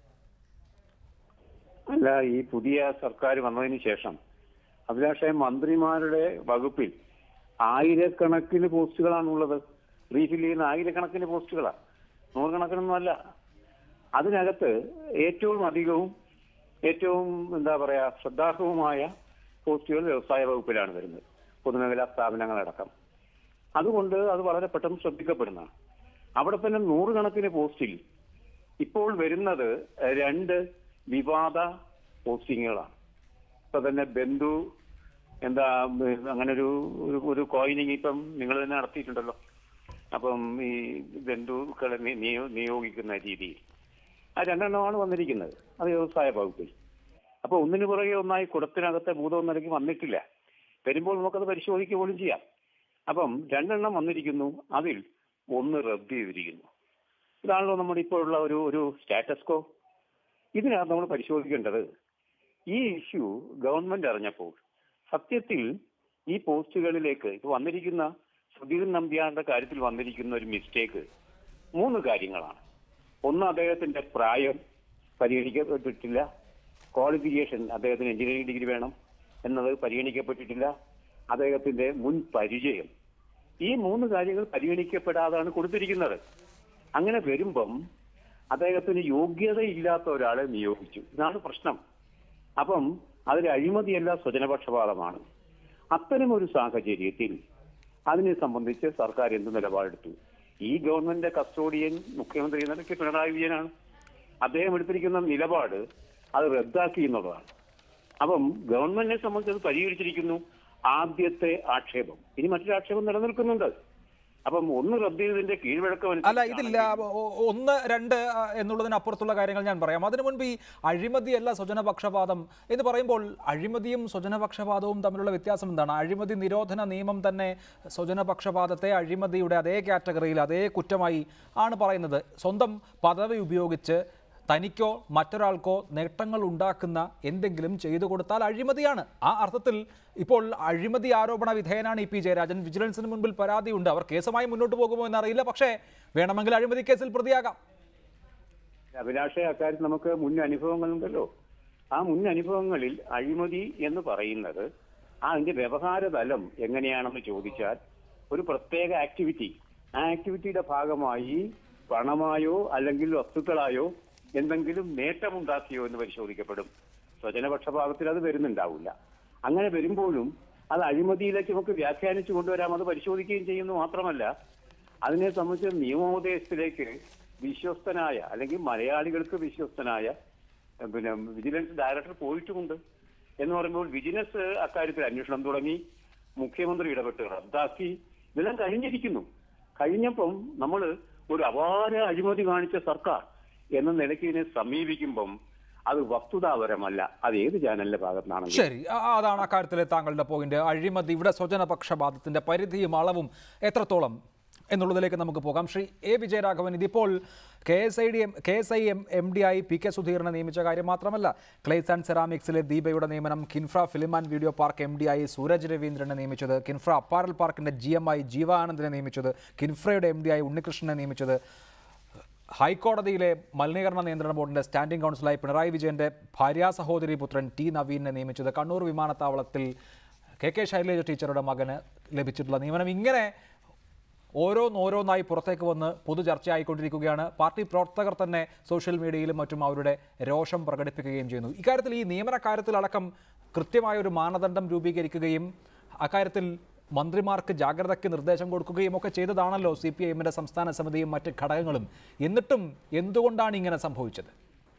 K: അല്ല ഈ പുതിയ സർക്കാർ വന്നതിന് ശേഷം അഭിലാഷേ മന്ത്രിമാരുടെ വകുപ്പിൽ ആയിരക്കണക്കിന് പോസ്റ്റുകളാണുള്ളത് റീഫിൽ ചെയ്യുന്ന ആയിരക്കണക്കിന് പോസ്റ്റുകളാണ് നൂറുകണക്കിനൊന്നുമല്ല അതിനകത്ത് ഏറ്റവും അധികവും ഏറ്റവും എന്താ പറയാ ശ്രദ്ധാർഹവുമായ പോസ്റ്റുകൾ വ്യവസായ വകുപ്പിലാണ് വരുന്നത് പൊതുമേഖലാ സ്ഥാപനങ്ങളടക്കം അതുകൊണ്ട് അത് വളരെ പെട്ടെന്ന് ശ്രദ്ധിക്കപ്പെടുന്നതാണ് അവിടെ തന്നെ നൂറുകണക്കിന് പോസ്റ്റിൽ ഇപ്പോൾ വരുന്നത് രണ്ട് വിവാദ പോസ്റ്റിങ്ങുകളാണ് ഇപ്പൊ തന്നെ ബന്ധു എന്താ ഉം, അങ്ങനെ ഒരു ഒരു- ഒരു കോയിനിങ് ഇപ്പം നിങ്ങൾ തന്നെ നടത്തിയിട്ടുണ്ടല്ലോ അപ്പം ഈ ബന്ധുക്കളെ നി- നിയോ- നിയോഗിക്കുന്ന രീതിയിൽ ആ രണ്ടെണ്ണമാണ് വന്നിരിക്കുന്നത് അത് വ്യവസായ വകുപ്പിൽ അപ്പൊ ഒന്നിനു പുറകെ ഒന്നായി കുടത്തിനകത്തെ ഭൂതം നിലയ്ക്ക് വന്നിട്ടില്ല വരുമ്പോൾ നമുക്കത് പരിശോധിക്കുക പോലും ചെയ്യാം അപ്പം രണ്ടെണ്ണം വന്നിരിക്കുന്നു അതിൽ ഒന്ന് റദ്ദ് ചെയ്തിരിക്കുന്നു ഇതാണല്ലോ നമ്മുടെ ഇപ്പോൾ ഉള്ള ഒരു ഒരു സ്റ്റാറ്റസ് കോ ഇതിനകത്ത് നമ്മൾ പരിശോധിക്കേണ്ടത് ഈ ഇഷ്യൂ ഗവൺമെന്റ് അറിഞ്ഞപ്പോൾ സത്യത്തിൽ ഈ പോസ്റ്റുകളിലേക്ക് ഇത് വന്നിരിക്കുന്ന സുധീർ നമ്പ്യാരുടെ കാര്യത്തിൽ വന്നിരിക്കുന്ന ഒരു മിസ്റ്റേക്ക് മൂന്ന് കാര്യങ്ങളാണ് ഒന്ന് അദ്ദേഹത്തിന്റെ പ്രായം പരിഗണിക്കപ്പെട്ടിട്ടില്ല ക്വാളിഫിക്കേഷൻ അദ്ദേഹത്തിന് എഞ്ചിനീയറിംഗ് ഡിഗ്രി വേണം എന്നത് പരിഗണിക്കപ്പെട്ടിട്ടില്ല അദ്ദേഹത്തിന്റെ മുൻ പരിചയം ഈ മൂന്ന് കാര്യങ്ങൾ പരിഗണിക്കപ്പെടാതാണ് കൊടുത്തിരിക്കുന്നത് അങ്ങനെ വരുമ്പം അദ്ദേഹത്തിന് യോഗ്യതയില്ലാത്ത ഒരാളെ നിയോഗിച്ചു ഇതാണ് പ്രശ്നം അപ്പം അതിൽ അഴിമതിയല്ല സ്വജനപക്ഷപാതമാണ് അത്തരം ഒരു സാഹചര്യത്തിൽ അതിനെ സംബന്ധിച്ച് സർക്കാർ എന്ത് നിലപാടെടുത്തു ഈ ഗവൺമെന്റിന്റെ കസ്റ്റോഡിയൻ മുഖ്യമന്ത്രി എന്ന നിലയ്ക്ക് പിണറായി വിജയനാണ് അദ്ദേഹം എടുത്തിരിക്കുന്ന നിലപാട് അത് റദ്ദാക്കി എന്നുള്ളതാണ് അപ്പം ഗവൺമെന്റിനെ സംബന്ധിച്ച് അത് പരിഹരിച്ചിരിക്കുന്നു ആദ്യത്തെ ആക്ഷേപം ഇനി മറ്റൊരു ആക്ഷേപം നിലനിൽക്കുന്നുണ്ട് അപ്പം ഒന്ന് റദ്ദ് ചെയ്തതിന്റെ കീഴ്വഴക്കം
A: അല്ല ഇതില്ല ഒ- ഒന്ന് രണ്ട് ആ, എന്നുള്ളതിനപ്പുറത്തുള്ള കാര്യങ്ങൾ ഞാൻ പറയാം അതിനു മുൻപ് ഈ അഴിമതിയല്ല സ്വജനപക്ഷപാതം എന്ന് പറയുമ്പോൾ അഴിമതിയും സ്വജനപക്ഷപാതവും തമ്മിലുള്ള വ്യത്യാസം എന്താണ് അഴിമതി നിരോധന നിയമം തന്നെ സ്വജനപക്ഷപാതത്തെ അഴിമതിയുടെ അതേ കാറ്റഗറിയിൽ അതേ കുറ്റമായി ആണ് പറയുന്നത് സ്വന്തം പദവി ഉപയോഗിച്ച് തനിക്കോ മറ്റൊരാൾക്കോ നേട്ടങ്ങൾ ഉണ്ടാക്കുന്ന എന്തെങ്കിലും ചെയ്തു കൊടുത്താൽ അഴിമതിയാണ് ആ അർത്ഥത്തിൽ ഇപ്പോൾ അഴിമതി ആരോപണ വിധേയനാണ് ഇ പി ജയരാജൻ വിജിലൻസിന് മുൻപിൽ പരാതിയുണ്ട് അവർ കേസുമായി മുന്നോട്ട് പോകുമോ എന്നറിയില്ല പക്ഷേ വേണമെങ്കിൽ അഴിമതി കേസിൽ പ്രതിയാകാം
K: അഭിലാഷ അക്കാര്യത്തിൽ നമുക്ക് മുൻ അനുഭവങ്ങളുണ്ടല്ലോ ആ മുൻ അനുഭവങ്ങളിൽ അഴിമതി എന്ന് പറയുന്നത് ആ അതിന്റെ വ്യവഹാര തലം എങ്ങനെയാണെന്ന് ചോദിച്ചാൽ ഒരു പ്രത്യേക ആക്ടിവിറ്റി ആ ആക്ടിവിറ്റിയുടെ ഭാഗമായി പണമായോ അല്ലെങ്കിൽ വസ്തുക്കളായോ എന്തെങ്കിലും നേട്ടമുണ്ടാക്കിയോ എന്ന് പരിശോധിക്കപ്പെടും സ്വജനപക്ഷപാതത്തിൽ അത് വരുന്നുണ്ടാവില്ല അങ്ങനെ വരുമ്പോഴും അത് അഴിമതിയിലേക്ക് നമുക്ക് വ്യാഖ്യാനിച്ചു കൊണ്ടുവരാം അത് പരിശോധിക്കുകയും ചെയ്യുന്നു മാത്രമല്ല അതിനെ സംബന്ധിച്ച് നിയമോപദേശത്തിലേക്ക് വിശ്വസ്തനായ അല്ലെങ്കിൽ മലയാളികൾക്ക് വിശ്വസ്തനായ എഹ്, പിന്നെ വിജിലൻസ് ഡയറക്ടർ പോയിട്ടുമുണ്ട് എന്ന് പറയുമ്പോൾ വിജിലൻസ് അക്കാര്യത്തിൽ അന്വേഷണം തുടങ്ങി മുഖ്യമന്ത്രി ഇടപെട്ട് റദ്ദാക്കി ഇതെല്ലാം കഴിഞ്ഞിരിക്കുന്നു കഴിഞ്ഞപ്പം നമ്മൾ ഒരു അപാര അഴിമതി കാണിച്ച സർക്കാർ എന്ന നിലയ്ക്ക് ഇതിനെ സമീപിക്കുമ്പം അത് വസ്തുതാപരമല്ല അത് ഏത് ചാനലിന്റെ ഭാഗത്തുനിന്നാണെങ്കിലും
A: ശരി ആ- അതാണ് അക്കാര്യത്തിലെ താങ്കളുടെ പോയിന്റ് അഴിമതി ഇവിടെ സ്വജനപക്ഷപാതത്തിന്റെ പരിധിയും അളവും എത്രത്തോളം എന്നുള്ളതിലേക്ക് നമുക്ക് പോകാം ശ്രീ എ വിജയരാഘവൻ ഇതിപ്പോൾ K S I D M K S I M M D ആയി പി കെ സുധീറിനെ നിയമിച്ച കാര്യം മാത്രമല്ല ക്ലേസ് ആൻഡ് സെറാമിക്സിലെ ദീപയുടെ നിയമനം Kinfra film and video park M D ആയി സൂരജ് രവീന്ദ്രനെ നിയമിച്ചത് കിൻഫ്ര അപ്പാരൽ പാർക്കിന്റെ ജി എം ആയി ജീവാനന്ദിനെ നിയമിച്ചത് കിൻഫ്രയുടെ എം ഡി ആയി ഉണ്ണികൃഷ്ണനെ നിയമിച്ചത് ഹൈക്കോടതിയിലെ മലിനീകരണ നിയന്ത്രണ ബോർഡിന്റെ സ്റ്റാൻഡിംഗ് കൗൺസിലായി പിണറായി വിജയന്റെ ഭാര്യാ സഹോദരി പുത്രൻ ടി നവീനെ നിയമിച്ചത് കണ്ണൂർ വിമാനത്താവളത്തിൽ കെ കെ ശൈലജ ടീച്ചറുടെ മകന് ലഭിച്ചിട്ടുള്ള നിയമനം ഇങ്ങനെ ഓരോന്നോരോന്നായി പുറത്തേക്ക് വന്ന് പൊതു ചർച്ചയായിക്കൊണ്ടിരിക്കുകയാണ് പാർട്ടി പ്രവർത്തകർ തന്നെ സോഷ്യൽ മീഡിയയിലും മറ്റും അവരുടെ രോഷം പ്രകടിപ്പിക്കുകയും ചെയ്യുന്നു ഇക്കാര്യത്തിൽ ഈ നിയമന കാര്യത്തിലടക്കം കൃത്യമായ ഒരു മാനദണ്ഡം രൂപീകരിക്കുകയും അക്കാര്യത്തിൽ മന്ത്രിമാർക്ക് ജാഗ്രതയ്ക്ക് നിർദ്ദേശം കൊടുക്കുകയും ഒക്കെ ചെയ്തതാണല്ലോ സി പി ഐ എമ്മിൻ്റെ സംസ്ഥാന സമിതിയും മറ്റ് ഘടകങ്ങളും എന്നിട്ടും എന്തുകൊണ്ടാണ് ഇങ്ങനെ സംഭവിച്ചത്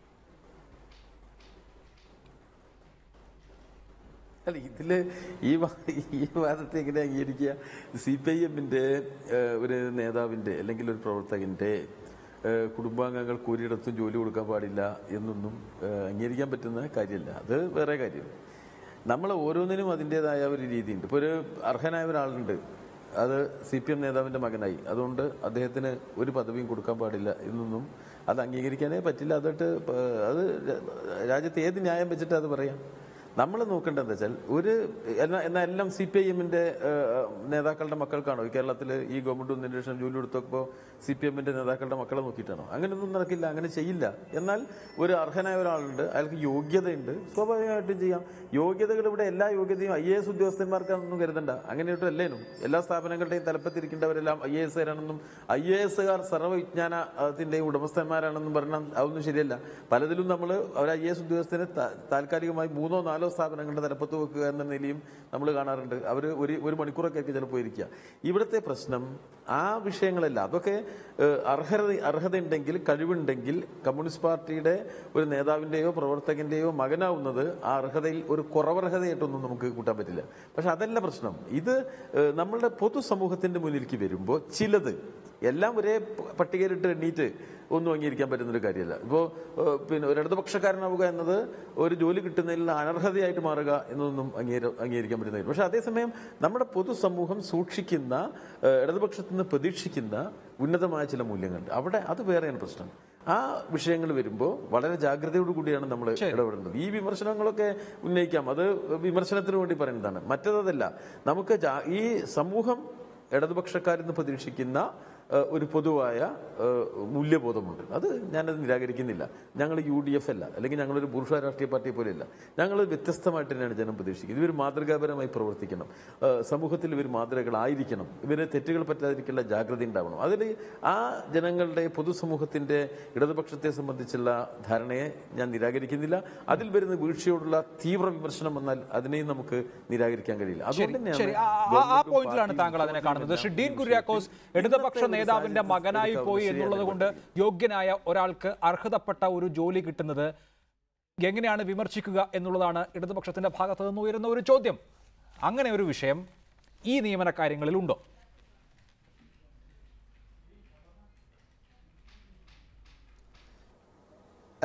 H: അല്ല ഇതില് ഈ വാ- ഈ വാദത്തെ എങ്ങനെ അംഗീകരിക്കുക സി പി ഐ എമ്മിന്റെ ഒരു നേതാവിന്റെ അല്ലെങ്കിൽ ഒരു പ്രവർത്തകന്റെ ഏഹ്, കുടുംബാംഗങ്ങൾ കൂരിയിടത്തും ജോലി കൊടുക്കാൻ പാടില്ല എന്നൊന്നും ഏഹ്, അംഗീകരിക്കാൻ പറ്റുന്ന കാര്യമല്ല അത് വേറെ കാര്യം നമ്മൾ ഓരോന്നിനും അതിൻ്റെതായ ഒരു രീതിയുണ്ട് ഇപ്പോൾ ഒരു അർഹനായ ഒരാളുണ്ട് അത് സി പി എം നേതാവിന്റെ മകനായി അതുകൊണ്ട് അദ്ദേഹത്തിന് ഒരു പദവിയും കൊടുക്കാൻ പാടില്ല എന്നൊന്നും അത് അംഗീകരിക്കാനേ പറ്റില്ല അതിട്ട് പ- അത് രാജ്യത്ത് ഏത് ന്യായം വെച്ചിട്ട് അത് പറയാം നമ്മൾ നോക്കേണ്ടത് എന്താ വെച്ചാൽ ഒരു എന്നാ എന്നാ എല്ലാം സി പി ഐ എമ്മിന്റെ നേതാക്കളുടെ മക്കൾക്കാണോ ഈ കേരളത്തിൽ ഈ ഗവൺമെന്റ് ഒന്നിന് ശേഷം ജോലി കൊടുത്തപ്പോൾ സി പി എമ്മിന്റെ നേതാക്കളുടെ മക്കളെ നോക്കിയിട്ടാണോ അങ്ങനെയൊന്നും നടക്കില്ല അങ്ങനെ ചെയ്യില്ല എന്നാൽ ഒരു അർഹനായ ഒരാളുണ്ട് അയാൾക്ക് യോഗ്യതയുണ്ട് സ്വാഭാവികമായിട്ടും ചെയ്യാം യോഗ്യതകൾ ഇവിടെ എല്ലാ യോഗ്യതയും ഐ എ എസ് ഉദ്യോഗസ്ഥന്മാർക്കാണെന്നും കരുതണ്ട അങ്ങനെയൊട്ടും അല്ലേനും എല്ലാ സ്ഥാപനങ്ങളുടെയും തലപ്പത്തിരിക്കേണ്ടവരെല്ലാം ഐ എ എസ് ആരാണെന്നും ഐ എ എസുകാർ സർവ്വവിജ്ഞാനത്തിന്റെയും ഉടമസ്ഥന്മാരാണെന്നും പറഞ്ഞാൽ അതൊന്നും ശരിയല്ല പലതിലും നമ്മൾ ഒരു ഐ എ എസ് ഉദ്യോഗസ്ഥനെ താ- താൽക്കാലികമായി മൂന്നോ നാലോ സ്ഥാപനങ്ങളുടെ തലപ്പത്ത് വെക്കുക എന്ന നിലയും നമ്മൾ കാണാറുണ്ട് അവർ ഒരു ഒരു മണിക്കൂറൊക്കെ ആയിരിക്കും ചിലപ്പോൾ ഇരിക്കുക ഇവിടുത്തെ പ്രശ്നം ആ വിഷയങ്ങളല്ല അതൊക്കെ ഏഹ്, അർഹത അർഹതയുണ്ടെങ്കിൽ കഴിവുണ്ടെങ്കിൽ കമ്മ്യൂണിസ്റ്റ് പാർട്ടിയുടെ ഒരു നേതാവിന്റെയോ പ്രവർത്തകന്റെയോ മകനാവുന്നത് ആ അർഹതയിൽ ഒരു കുറവർഹതയായിട്ടൊന്നും നമുക്ക് കൂട്ടാൻ പറ്റില്ല പക്ഷെ അതല്ല പ്രശ്നം ഇത് ഏഹ്, നമ്മളുടെ പൊതുസമൂഹത്തിന്റെ മുന്നിലേക്ക് വരുമ്പോൾ ചിലത് എല്ലാം ഒരേ പ- പട്ടികയിലിട്ട് എണ്ണീറ്റ് ഒന്നും അംഗീകരിക്കാൻ പറ്റുന്നൊരു കാര്യമല്ല ഇപ്പോൾ പിന്നെ ഒരു ഇടതുപക്ഷക്കാരനാവുക എന്നത് ഒരു ജോലി കിട്ടുന്നതിൽ അനർഹതയായിട്ട് മാറുക എന്നൊന്നും അംഗീക അംഗീകരിക്കാൻ പറ്റുന്ന കാര്യം പക്ഷെ അതേസമയം നമ്മുടെ പൊതുസമൂഹം സൂക്ഷിക്കുന്ന ഏഹ്, ഇടതുപക്ഷത്തു നിന്ന് പ്രതീക്ഷിക്കുന്ന ഉന്നതമായ ചില മൂല്യങ്ങളുണ്ട് അവിടെ അത് വേറെയാണ് പ്രശ്നം ആ വിഷയങ്ങൾ വരുമ്പോൾ വളരെ ജാഗ്രതയോടു കൂടിയാണ് നമ്മൾ ഇടപെടേണ്ടത് ഈ വിമർശനങ്ങളൊക്കെ ഉന്നയിക്കാം അത് വിമർശനത്തിന് വേണ്ടി പറയുന്നതാണ് മറ്റതല്ല നമുക്ക് ജാ- ഈ സമൂഹം ഇടതുപക്ഷക്കാരിൽ നിന്ന് പ്രതീക്ഷിക്കുന്ന ഏഹ്, ഒരു പൊതുവായ ഏഹ്, മൂല്യബോധമുണ്ട് അത് ഞാനത് നിരാകരിക്കുന്നില്ല ഞങ്ങൾ യു ഡി എഫ് അല്ല അല്ലെങ്കിൽ ഞങ്ങളൊരു പുരുഷ രാഷ്ട്രീയ പാർട്ടിയെ പോലെയല്ല ഞങ്ങൾ വ്യത്യസ്തമായിട്ട് തന്നെയാണ് ജനം പ്രതീക്ഷിക്കുന്നത് ഇവർ മാതൃകാപരമായി പ്രവർത്തിക്കണം ഏഹ്, സമൂഹത്തിൽ ഇവർ മാതൃകളായിരിക്കണം ഇവര് തെറ്റുകൾ പറ്റാതിരിക്കുള്ള ജാഗ്രത ഉണ്ടാവണം അതിൽ ആ ജനങ്ങളുടെ പൊതുസമൂഹത്തിന്റെ ഇടതുപക്ഷത്തെ സംബന്ധിച്ചുള്ള ധാരണയെ ഞാൻ നിരാകരിക്കുന്നില്ല അതിൽ വരുന്ന വീഴ്ചയോടുള്ള തീവ്ര വിമർശനം വന്നാൽ അതിനെയും നമുക്ക് നിരാകരിക്കാൻ കഴിയില്ല അതുകൊണ്ട്
A: ശരി ആ- ആ- ആ പോയിന്റിലാണ് താങ്കൾ അതിനെ കാണുന്നത് ശ്രീ ഡീൻ കുര്യാക്കോസ് ഇടതുപക്ഷ നേതാവിന്റെ മകനായി പോയി എന്നുള്ളത് കൊണ്ട് യോഗ്യനായ ഒരാൾക്ക് അർഹതപ്പെട്ട ഒരു ജോലി കിട്ടുന്നത് എങ്ങനെയാണ് വിമർശിക്കുക എന്നുള്ളതാണ് ഇടതുപക്ഷത്തിന്റെ ഭാഗത്തു നിന്ന് ഉയരുന്ന ഒരു ചോദ്യം അങ്ങനെ ഒരു വിഷയം ഈ നിയമന കാര്യങ്ങളിൽ ഉണ്ടോ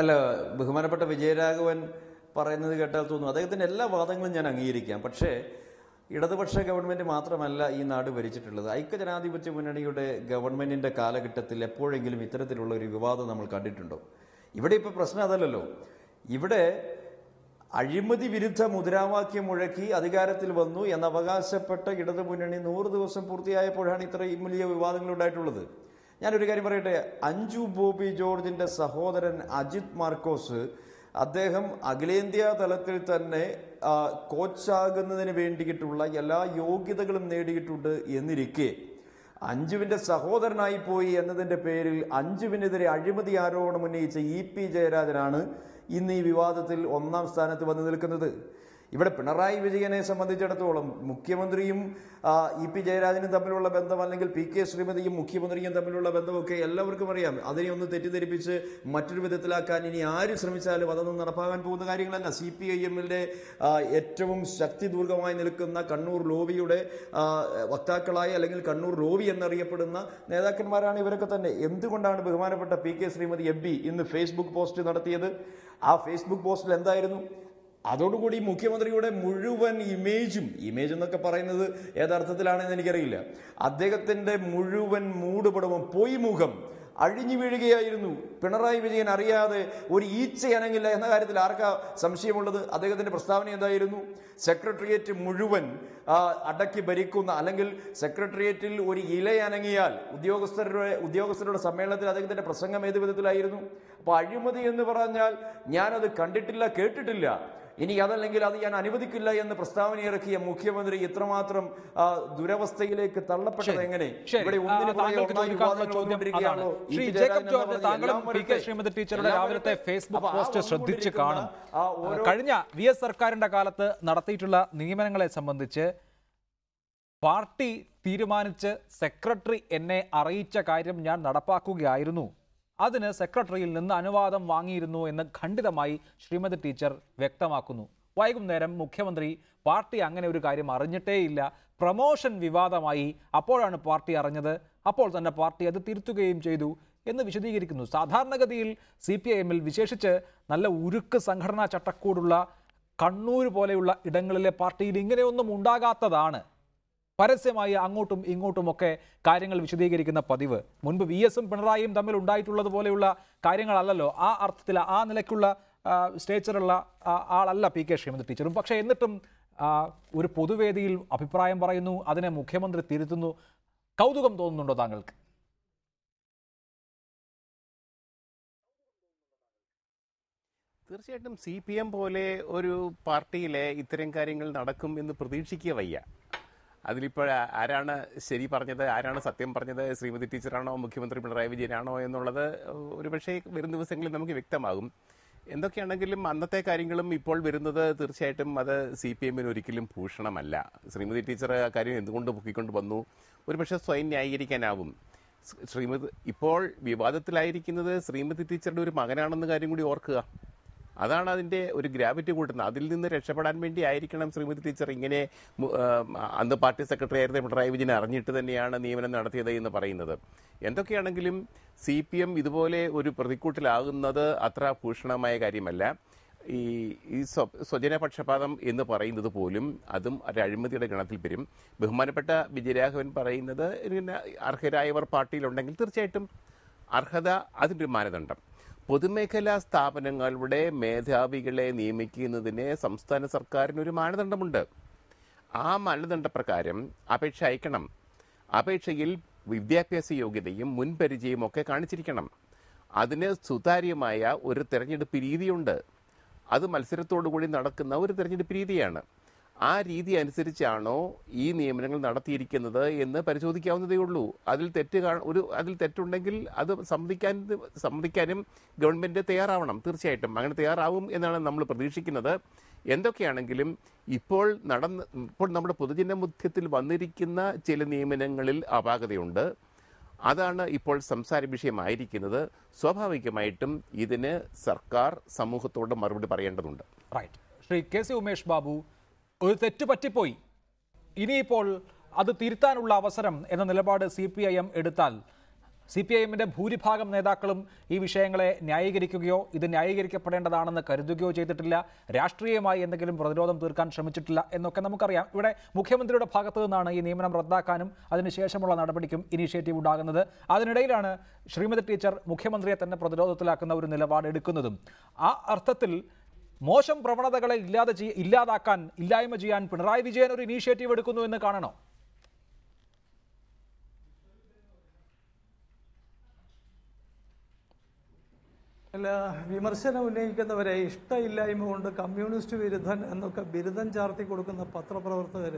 L: അല്ല ബഹുമാനപ്പെട്ട വിജയരാഘവൻ പറയുന്നത് കേട്ടാൽ തോന്നുന്നു അദ്ദേഹത്തിൻ്റെ എല്ലാ വാദങ്ങളും ഞാൻ അംഗീകരിക്കാം പക്ഷേ ഇടതുപക്ഷ ഗവൺമെൻറ് മാത്രമല്ല ഈ നാട് ഭരിച്ചിട്ടുള്ളത് ഐക്യജനാധിപത്യ മുന്നണിയുടെ ഗവൺമെൻറ്റിൻ്റെ കാലഘട്ടത്തിൽ എപ്പോഴെങ്കിലും ഇത്തരത്തിലുള്ള ഒരു വിവാദം നമ്മൾ കണ്ടിട്ടുണ്ടോ ഇവിടെ ഇപ്പോൾ പ്രശ്നം അതല്ലല്ലോ ഇവിടെ അഴിമതി വിരുദ്ധ മുദ്രാവാക്യം മുഴക്കി അധികാരത്തിൽ വന്നു എന്ന് അവകാശപ്പെട്ട ഇടതു മുന്നണി നൂറ് ദിവസം പൂർത്തിയായപ്പോഴാണ് ഇത്രയും വലിയ വിവാദങ്ങൾ ഉണ്ടായിട്ടുള്ളത് ഞാനൊരു കാര്യം പറയട്ടെ അഞ്ജു ബോബി ജോർജിന്റെ സഹോദരൻ അജിത് മാർക്കോസ് അദ്ദേഹം അഖിലേന്ത്യാ തലത്തിൽ തന്നെ ആ, കോച്ചാകുന്നതിന് വേണ്ടിയിട്ടുള്ള എല്ലാ യോഗ്യതകളും നേടിയിട്ടുണ്ട് എന്നിരിക്കെ അഞ്ജുവിന്റെ സഹോദരനായി പോയി എന്നതിന്റെ പേരിൽ അഞ്ജുവിനെതിരെ അഴിമതി ആരോപണം ഉന്നയിച്ച ഇ പി ജയരാജനാണ് ഇന്ന് ഈ വിവാദത്തിൽ ഒന്നാം സ്ഥാനത്ത് വന്നു നിൽക്കുന്നത് ഇവിടെ പിണറായി വിജയനെ സംബന്ധിച്ചിടത്തോളം മുഖ്യമന്ത്രിയും ആ, ഇ പി ജയരാജനും തമ്മിലുള്ള ബന്ധം അല്ലെങ്കിൽ പി കെ ശ്രീമതിയും മുഖ്യമന്ത്രിയും തമ്മിലുള്ള ബന്ധമൊക്കെ എല്ലാവർക്കും അറിയാം അതിനെ ഒന്ന് തെറ്റിദ്ധരിപ്പിച്ച് മറ്റൊരു വിധത്തിലാക്കാൻ ഇനി ആര് ശ്രമിച്ചാലും അതൊന്നും നടപ്പാകാൻ പോകുന്ന കാര്യങ്ങളല്ല സി പി ഐ എമ്മിൻ്റെ ഏറ്റവും ശക്തിദൂർഗമായി നിൽക്കുന്ന കണ്ണൂർ ലോബിയുടെ ആ, വക്താക്കളായ അല്ലെങ്കിൽ കണ്ണൂർ ലോബി എന്നറിയപ്പെടുന്ന നേതാക്കന്മാരാണ് ഇവരൊക്കെ തന്നെ എന്തുകൊണ്ടാണ് ബഹുമാനപ്പെട്ട P K Sreemathi M P ഇന്ന് ഫേസ്ബുക്ക് പോസ്റ്റ് നടത്തിയത് ആ ഫേസ്ബുക്ക് പോസ്റ്റിൽ എന്തായിരുന്നു അതോടുകൂടി മുഖ്യമന്ത്രിയുടെ മുഴുവൻ ഇമേജും ഇമേജ് എന്നൊക്കെ പറയുന്നത് ഏതർത്ഥത്തിലാണെന്ന് എനിക്കറിയില്ല അദ്ദേഹത്തിന്റെ മുഴുവൻ മൂടുപടവും പൊയ്മുഖം അഴിഞ്ഞു വീഴുകയായിരുന്നു പിണറായി വിജയൻ അറിയാതെ ഒരു ഈച്ച അനങ്ങില്ല എന്ന കാര്യത്തിൽ ആർക്കാ സംശയമുള്ളത് അദ്ദേഹത്തിന്റെ പ്രസ്താവന എന്തായിരുന്നു സെക്രട്ടേറിയറ്റ് മുഴുവൻ ആ, അടക്കി ഭരിക്കുന്ന അല്ലെങ്കിൽ സെക്രട്ടേറിയറ്റിൽ ഒരു ഇല അനങ്ങിയാൽ ഉദ്യോഗസ്ഥരുടെ ഉദ്യോഗസ്ഥരുടെ സമ്മേളനത്തിൽ അദ്ദേഹത്തിന്റെ പ്രസംഗം ഏത് വിധത്തിലായിരുന്നു അപ്പോൾ അഴിമതി എന്ന് പറഞ്ഞാൽ ഞാനത് കണ്ടിട്ടില്ല കേട്ടിട്ടില്ല ഇനി അതല്ലെങ്കിൽ അത് ഞാൻ അനുവദിക്കില്ല എന്ന് പ്രസ്താവന ഇറക്കിയ മുഖ്യമന്ത്രി ഇത്രമാത്രം ആ, ദുരവസ്ഥയിലേക്ക് തള്ളപ്പെട്ടത് എങ്ങനെ
A: ശരി
L: ഇവിടെ
A: ആ,
L: ഒന്നിനു പുറകെ
A: താങ്കൾക്ക്
L: ഒന്നായി
A: ചോദിക്കാനുള്ള
L: വിവാദങ്ങൾ
A: ചോദ്യം അതാണ്
L: വന്നുകൊണ്ടിരിക്കുകയാണോ? ഇ
A: ശ്രീ
L: പി
A: ജേക്കബ്
L: ജയരാജൻ
A: ജോർജ്
L: എന്ന
A: താങ്കളും
L: എല്ലാം
A: പി കെ
L: വരട്ടെ.
A: ശ്രീമതി ടീച്ചറുടെ
L: എല്ലാം
A: രാവിലത്തെ
L: വരട്ടെ.
A: ഫേസ്ബുക്ക്
L: അപ്പോൾ ആ
A: പോസ്റ്റ് ശ്രദ്ധിച്ച് കാണും
L: ആ ഓരോ
A: കഴിഞ്ഞ വി എസ് സർക്കാരിന്റെ കാലത്ത് നടത്തിയിട്ടുള്ള നിയമനങ്ങളെ സംബന്ധിച്ച് പാർട്ടി തീരുമാനിച്ച് സെക്രട്ടറി എന്നെ അറിയിച്ച കാര്യം ഞാൻ നടപ്പാക്കുകയായിരുന്നു അതിന് സെക്രട്ടറിയിൽ നിന്ന് അനുവാദം വാങ്ങിയിരുന്നു എന്ന് ഖണ്ഡിതമായി ശ്രീമതി ടീച്ചർ വ്യക്തമാക്കുന്നു വൈകുന്നേരം മുഖ്യമന്ത്രി പാർട്ടി അങ്ങനെ ഒരു കാര്യം അറിഞ്ഞിട്ടേയില്ല പ്രമോഷൻ വിവാദമായി അപ്പോഴാണ് പാർട്ടി അറിഞ്ഞത് അപ്പോൾ തന്നെ പാർട്ടി അത് തിരുത്തുകയും ചെയ്തു എന്ന് വിശദീകരിക്കുന്നു സാധാരണഗതിയിൽ സി പി ഐ എമ്മിൽ വിശേഷിച്ച് നല്ല ഉരുക്ക് സംഘടനാ ചട്ടക്കൂടുള്ള കണ്ണൂർ പോലെയുള്ള ഇടങ്ങളിലെ പാർട്ടിയിൽ ഇങ്ങനെയൊന്നും ഉണ്ടാകാത്തതാണ് പരസ്യമായി അങ്ങോട്ടും ഇങ്ങോട്ടുമൊക്കെ കാര്യങ്ങൾ വിശദീകരിക്കുന്ന പതിവ് മുൻപ് വി എസും പിണറായിയും തമ്മിൽ ഉണ്ടായിട്ടുള്ളത് പോലെയുള്ള കാര്യങ്ങളല്ലല്ലോ ആ അർത്ഥത്തിൽ ആ നിലയ്ക്കുള്ള ആ, സ്റ്റേച്ചറുള്ള ആ, ആളല്ല പി കെ ശ്രീമതി ടീച്ചറും പക്ഷേ എന്നിട്ടും ആ, ഒരു പൊതുവേദിയിൽ അഭിപ്രായം പറയുന്നു അതിനെ മുഖ്യമന്ത്രി തിരുത്തുന്നു കൗതുകം തോന്നുന്നുണ്ടോ താങ്കൾക്ക്
J: തീർച്ചയായിട്ടും സി പി എം പോലെ ഒരു പാർട്ടിയിലെ ഇത്തരം കാര്യങ്ങൾ നടക്കും എന്ന് പ്രതീക്ഷിക്കുക വയ്യ അതിലിപ്പോൾ ആരാണ് ശരി പറഞ്ഞത് ആരാണ് സത്യം പറഞ്ഞത് ശ്രീമതി ടീച്ചറാണോ മുഖ്യമന്ത്രി പിണറായി വിജയനാണോ എന്നുള്ളത് ഒരുപക്ഷേ വരും ദിവസങ്ങളിൽ നമുക്ക് വ്യക്തമാകും എന്തൊക്കെയാണെങ്കിലും അന്നത്തെ കാര്യങ്ങളും ഇപ്പോൾ വരുന്നത് തീർച്ചയായിട്ടും അത് സി പി എമ്മിന് ഒരിക്കലും ഭൂഷണമല്ല ശ്രീമതി ടീച്ചർ ആ കാര്യം എന്തുകൊണ്ട് പൊക്കിക്കൊണ്ട് വന്നു ഒരുപക്ഷെ സ്വയം ന്യായീകരിക്കാനാവും ശ്രീ- ശ്രീമതി ഇപ്പോൾ വിവാദത്തിലായിരിക്കുന്നത് ശ്രീമതി ടീച്ചറുടെ ഒരു മകനാണെന്ന കാര്യം കൂടി ഓർക്കുക അതാണ് അതിൻ്റെ ഒരു ഗ്രാവിറ്റി കൂട്ടുന്നത് അതിൽ നിന്ന് രക്ഷപ്പെടാൻ വേണ്ടി ആയിരിക്കണം ശ്രീമതി ടീച്ചർ ഇങ്ങനെ മു- ആ, അന്ന് പാർട്ടി സെക്രട്ടറി ആയിരുന്ന പിണറായി വിജയൻ അറിഞ്ഞിട്ട് തന്നെയാണ് നിയമനം നടത്തിയത് എന്ന് പറയുന്നത് എന്തൊക്കെയാണെങ്കിലും സി പി എം ഇതുപോലെ ഒരു പ്രതിക്കൂട്ടിലാകുന്നത് അത്ര ഭൂഷണമായ കാര്യമല്ല ഈ ഈ സ്വ- സ്വജനപക്ഷപാതം എന്ന് പറയുന്നത് പോലും അതും ഒരു അഴിമതിയുടെ ഗണത്തിൽ വരും ബഹുമാനപ്പെട്ട വിജയരാഘവൻ പറയുന്നത് ഇങ്ങനെ അർഹരായവർ പാർട്ടിയിലുണ്ടെങ്കിൽ തീർച്ചയായിട്ടും അർഹത അതിൻ്റെ ഒരു മാനദണ്ഡം പൊതുമേഖലാ സ്ഥാപനങ്ങളുടെ മേധാവികളെ നിയമിക്കുന്നതിന് സംസ്ഥാന സർക്കാരിന് ഒരു മാനദണ്ഡമുണ്ട് ആ മാനദണ്ഡപ്രകാരം അപേക്ഷ അയക്കണം അപേക്ഷയിൽ വിദ്യാഭ്യാസ യോഗ്യതയും മുൻപരിചയവും ഒക്കെ കാണിച്ചിരിക്കണം അതിന് സുതാര്യമായ ഒരു തെരഞ്ഞെടുപ്പ് രീതിയുണ്ട് അത് മത്സരത്തോടു കൂടി നടക്കുന്ന ഒരു തെരഞ്ഞെടുപ്പ് രീതിയാണ് ആ രീതി അനുസരിച്ചാണോ ഈ നിയമനങ്ങൾ നടത്തിയിരിക്കുന്നത് എന്ന് പരിശോധിക്കാവുന്നതേ ഉള്ളൂ അതിൽ തെറ്റ് കാ- ഒരു അതിൽ തെറ്റുണ്ടെങ്കിൽ അത് സമ്മതിക്കാൻ സമ്മതിക്കാനും ഗവൺമെന്റ് തയ്യാറാവണം തീർച്ചയായിട്ടും അങ്ങനെ തയ്യാറാവും എന്നാണ് നമ്മൾ പ്രതീക്ഷിക്കുന്നത് എന്തൊക്കെയാണെങ്കിലും ഇപ്പോൾ നടന്ന് ഇപ്പോൾ നമ്മുടെ പൊതുജന മധ്യത്തിൽ വന്നിരിക്കുന്ന ചില നിയമനങ്ങളിൽ അപാകതയുണ്ട് അതാണ് ഇപ്പോൾ സംസാര വിഷയമായിരിക്കുന്നത് സ്വാഭാവികമായിട്ടും ഇതിന് സർക്കാർ സമൂഹത്തോട് മറുപടി പറയേണ്ടതുണ്ട്
A: right Shri K C Umesh Babu ഒരു തെറ്റ് പറ്റിപ്പോയി ഇനിയിപ്പോൾ അത് തിരുത്താനുള്ള അവസരം എന്ന നിലപാട് സി പി ഐ എം എടുത്താൽ സി പി ഐ എമ്മിൻ്റെ ഭൂരിഭാഗം നേതാക്കളും ഈ വിഷയങ്ങളെ ന്യായീകരിക്കുകയോ ഇത് ന്യായീകരിക്കപ്പെടേണ്ടതാണെന്ന് കരുതുകയോ ചെയ്തിട്ടില്ല രാഷ്ട്രീയമായി എന്തെങ്കിലും പ്രതിരോധം തീർക്കാൻ ശ്രമിച്ചിട്ടില്ല എന്നൊക്കെ നമുക്കറിയാം ഇവിടെ മുഖ്യമന്ത്രിയുടെ ഭാഗത്തു നിന്നാണ് ഈ നിയമനം റദ്ദാക്കാനും അതിനുശേഷമുള്ള നടപടിക്കും ഇനീഷ്യേറ്റീവ് ഉണ്ടാകുന്നത് അതിനിടയിലാണ് ശ്രീമതി ടീച്ചർ മുഖ്യമന്ത്രിയെ തന്നെ പ്രതിരോധത്തിലാക്കുന്ന ഒരു നിലപാട് എടുക്കുന്നതും ആ അർത്ഥത്തിൽ മോശം പ്രവണതകളെ ഇല്ലാതെ ചെയ്യ- ഇല്ലാതാക്കാൻ ഇല്ലായ്മ ചെയ്യാൻ പിണറായി വിജയൻ ഒരു ഇനീഷ്യേറ്റീവ് എടുക്കുന്നു എന്ന് കാണണോ
I: അല്ല വിമർശനം ഉന്നയിക്കുന്നവരെ ഇഷ്ടമില്ലായ്മ കൊണ്ട് കമ്മ്യൂണിസ്റ്റ് വിരുദ്ധൻ എന്നൊക്കെ ബിരുദം ചാർത്തി കൊടുക്കുന്ന പത്രപ്രവർത്തകർ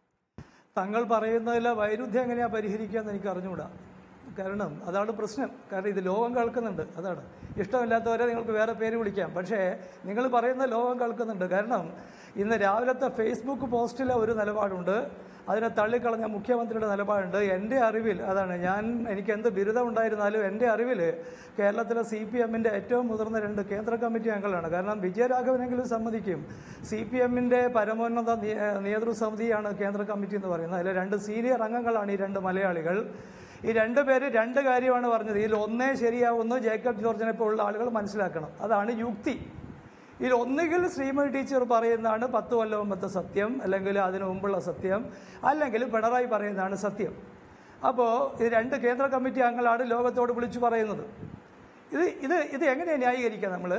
I: തങ്ങൾ പറയുന്നതിലെ വൈരുദ്ധ്യം എങ്ങനെയാണ് പരിഹരിക്കുക എന്ന് എനിക്ക് അറിഞ്ഞുകൂടാ കാരണം അതാണ് പ്രശ്നം കാരണം ഇത് ലോകം കേൾക്കുന്നുണ്ട് അതാണ് ഇഷ്ടമില്ലാത്തവരെ നിങ്ങൾക്ക് വേറെ പേര് വിളിക്കാം പക്ഷേ നിങ്ങൾ പറയുന്ന ലോകം കേൾക്കുന്നുണ്ട് കാരണം ഇന്ന് രാവിലത്തെ ഫേസ്ബുക്ക് പോസ്റ്റിലെ ഒരു നിലപാടുണ്ട് അതിനെ തള്ളിക്കളഞ്ഞ മുഖ്യമന്ത്രിയുടെ നിലപാടുണ്ട് എൻ്റെ അറിവിൽ അതാണ് ഞാൻ എനിക്ക് എന്ത് ബിരുദം ഉണ്ടായിരുന്നാലും എൻ്റെ അറിവിൽ കേരളത്തിലെ സി പി എമ്മിൻ്റെ ഏറ്റവും മുതിർന്ന രണ്ട് കേന്ദ്ര കമ്മിറ്റി അംഗങ്ങളാണ് കാരണം വിജയരാഘവനെങ്കിലും സമ്മതിക്കും സി പി എമ്മിൻ്റെ പരമോന്നത നേ- നേതൃസമിതിയാണ് കേന്ദ്ര കമ്മിറ്റി എന്ന് പറയുന്നത് അതിലെ രണ്ട് സീനിയർ അംഗങ്ങളാണ് ഈ രണ്ട് മലയാളികൾ ഈ രണ്ട് പേര് രണ്ട് കാര്യമാണ് പറഞ്ഞത് ഇതിൽ ഒന്നേ ശരിയാവുന്നു ജേക്കബ് ജോർജിനെ പോലുള്ള ആളുകൾ മനസ്സിലാക്കണം അതാണ് യുക്തി ഇതിൽ ഒന്നുകിൽ ശ്രീമതി ടീച്ചർ പറയുന്നതാണ് പത്ത് കൊല്ലം മുമ്പത്തെ സത്യം അല്ലെങ്കിൽ അതിനു മുമ്പുള്ള സത്യം അല്ലെങ്കിൽ പിണറായി പറയുന്നതാണ് സത്യം അപ്പോൾ ഇത് രണ്ട് കേന്ദ്ര കമ്മിറ്റി അംഗങ്ങളാണ് ലോകത്തോട് വിളിച്ചു പറയുന്നത് ഇത് ഇത് ഇത് എങ്ങനെയാണ് ന്യായീകരിക്കുക നമ്മൾ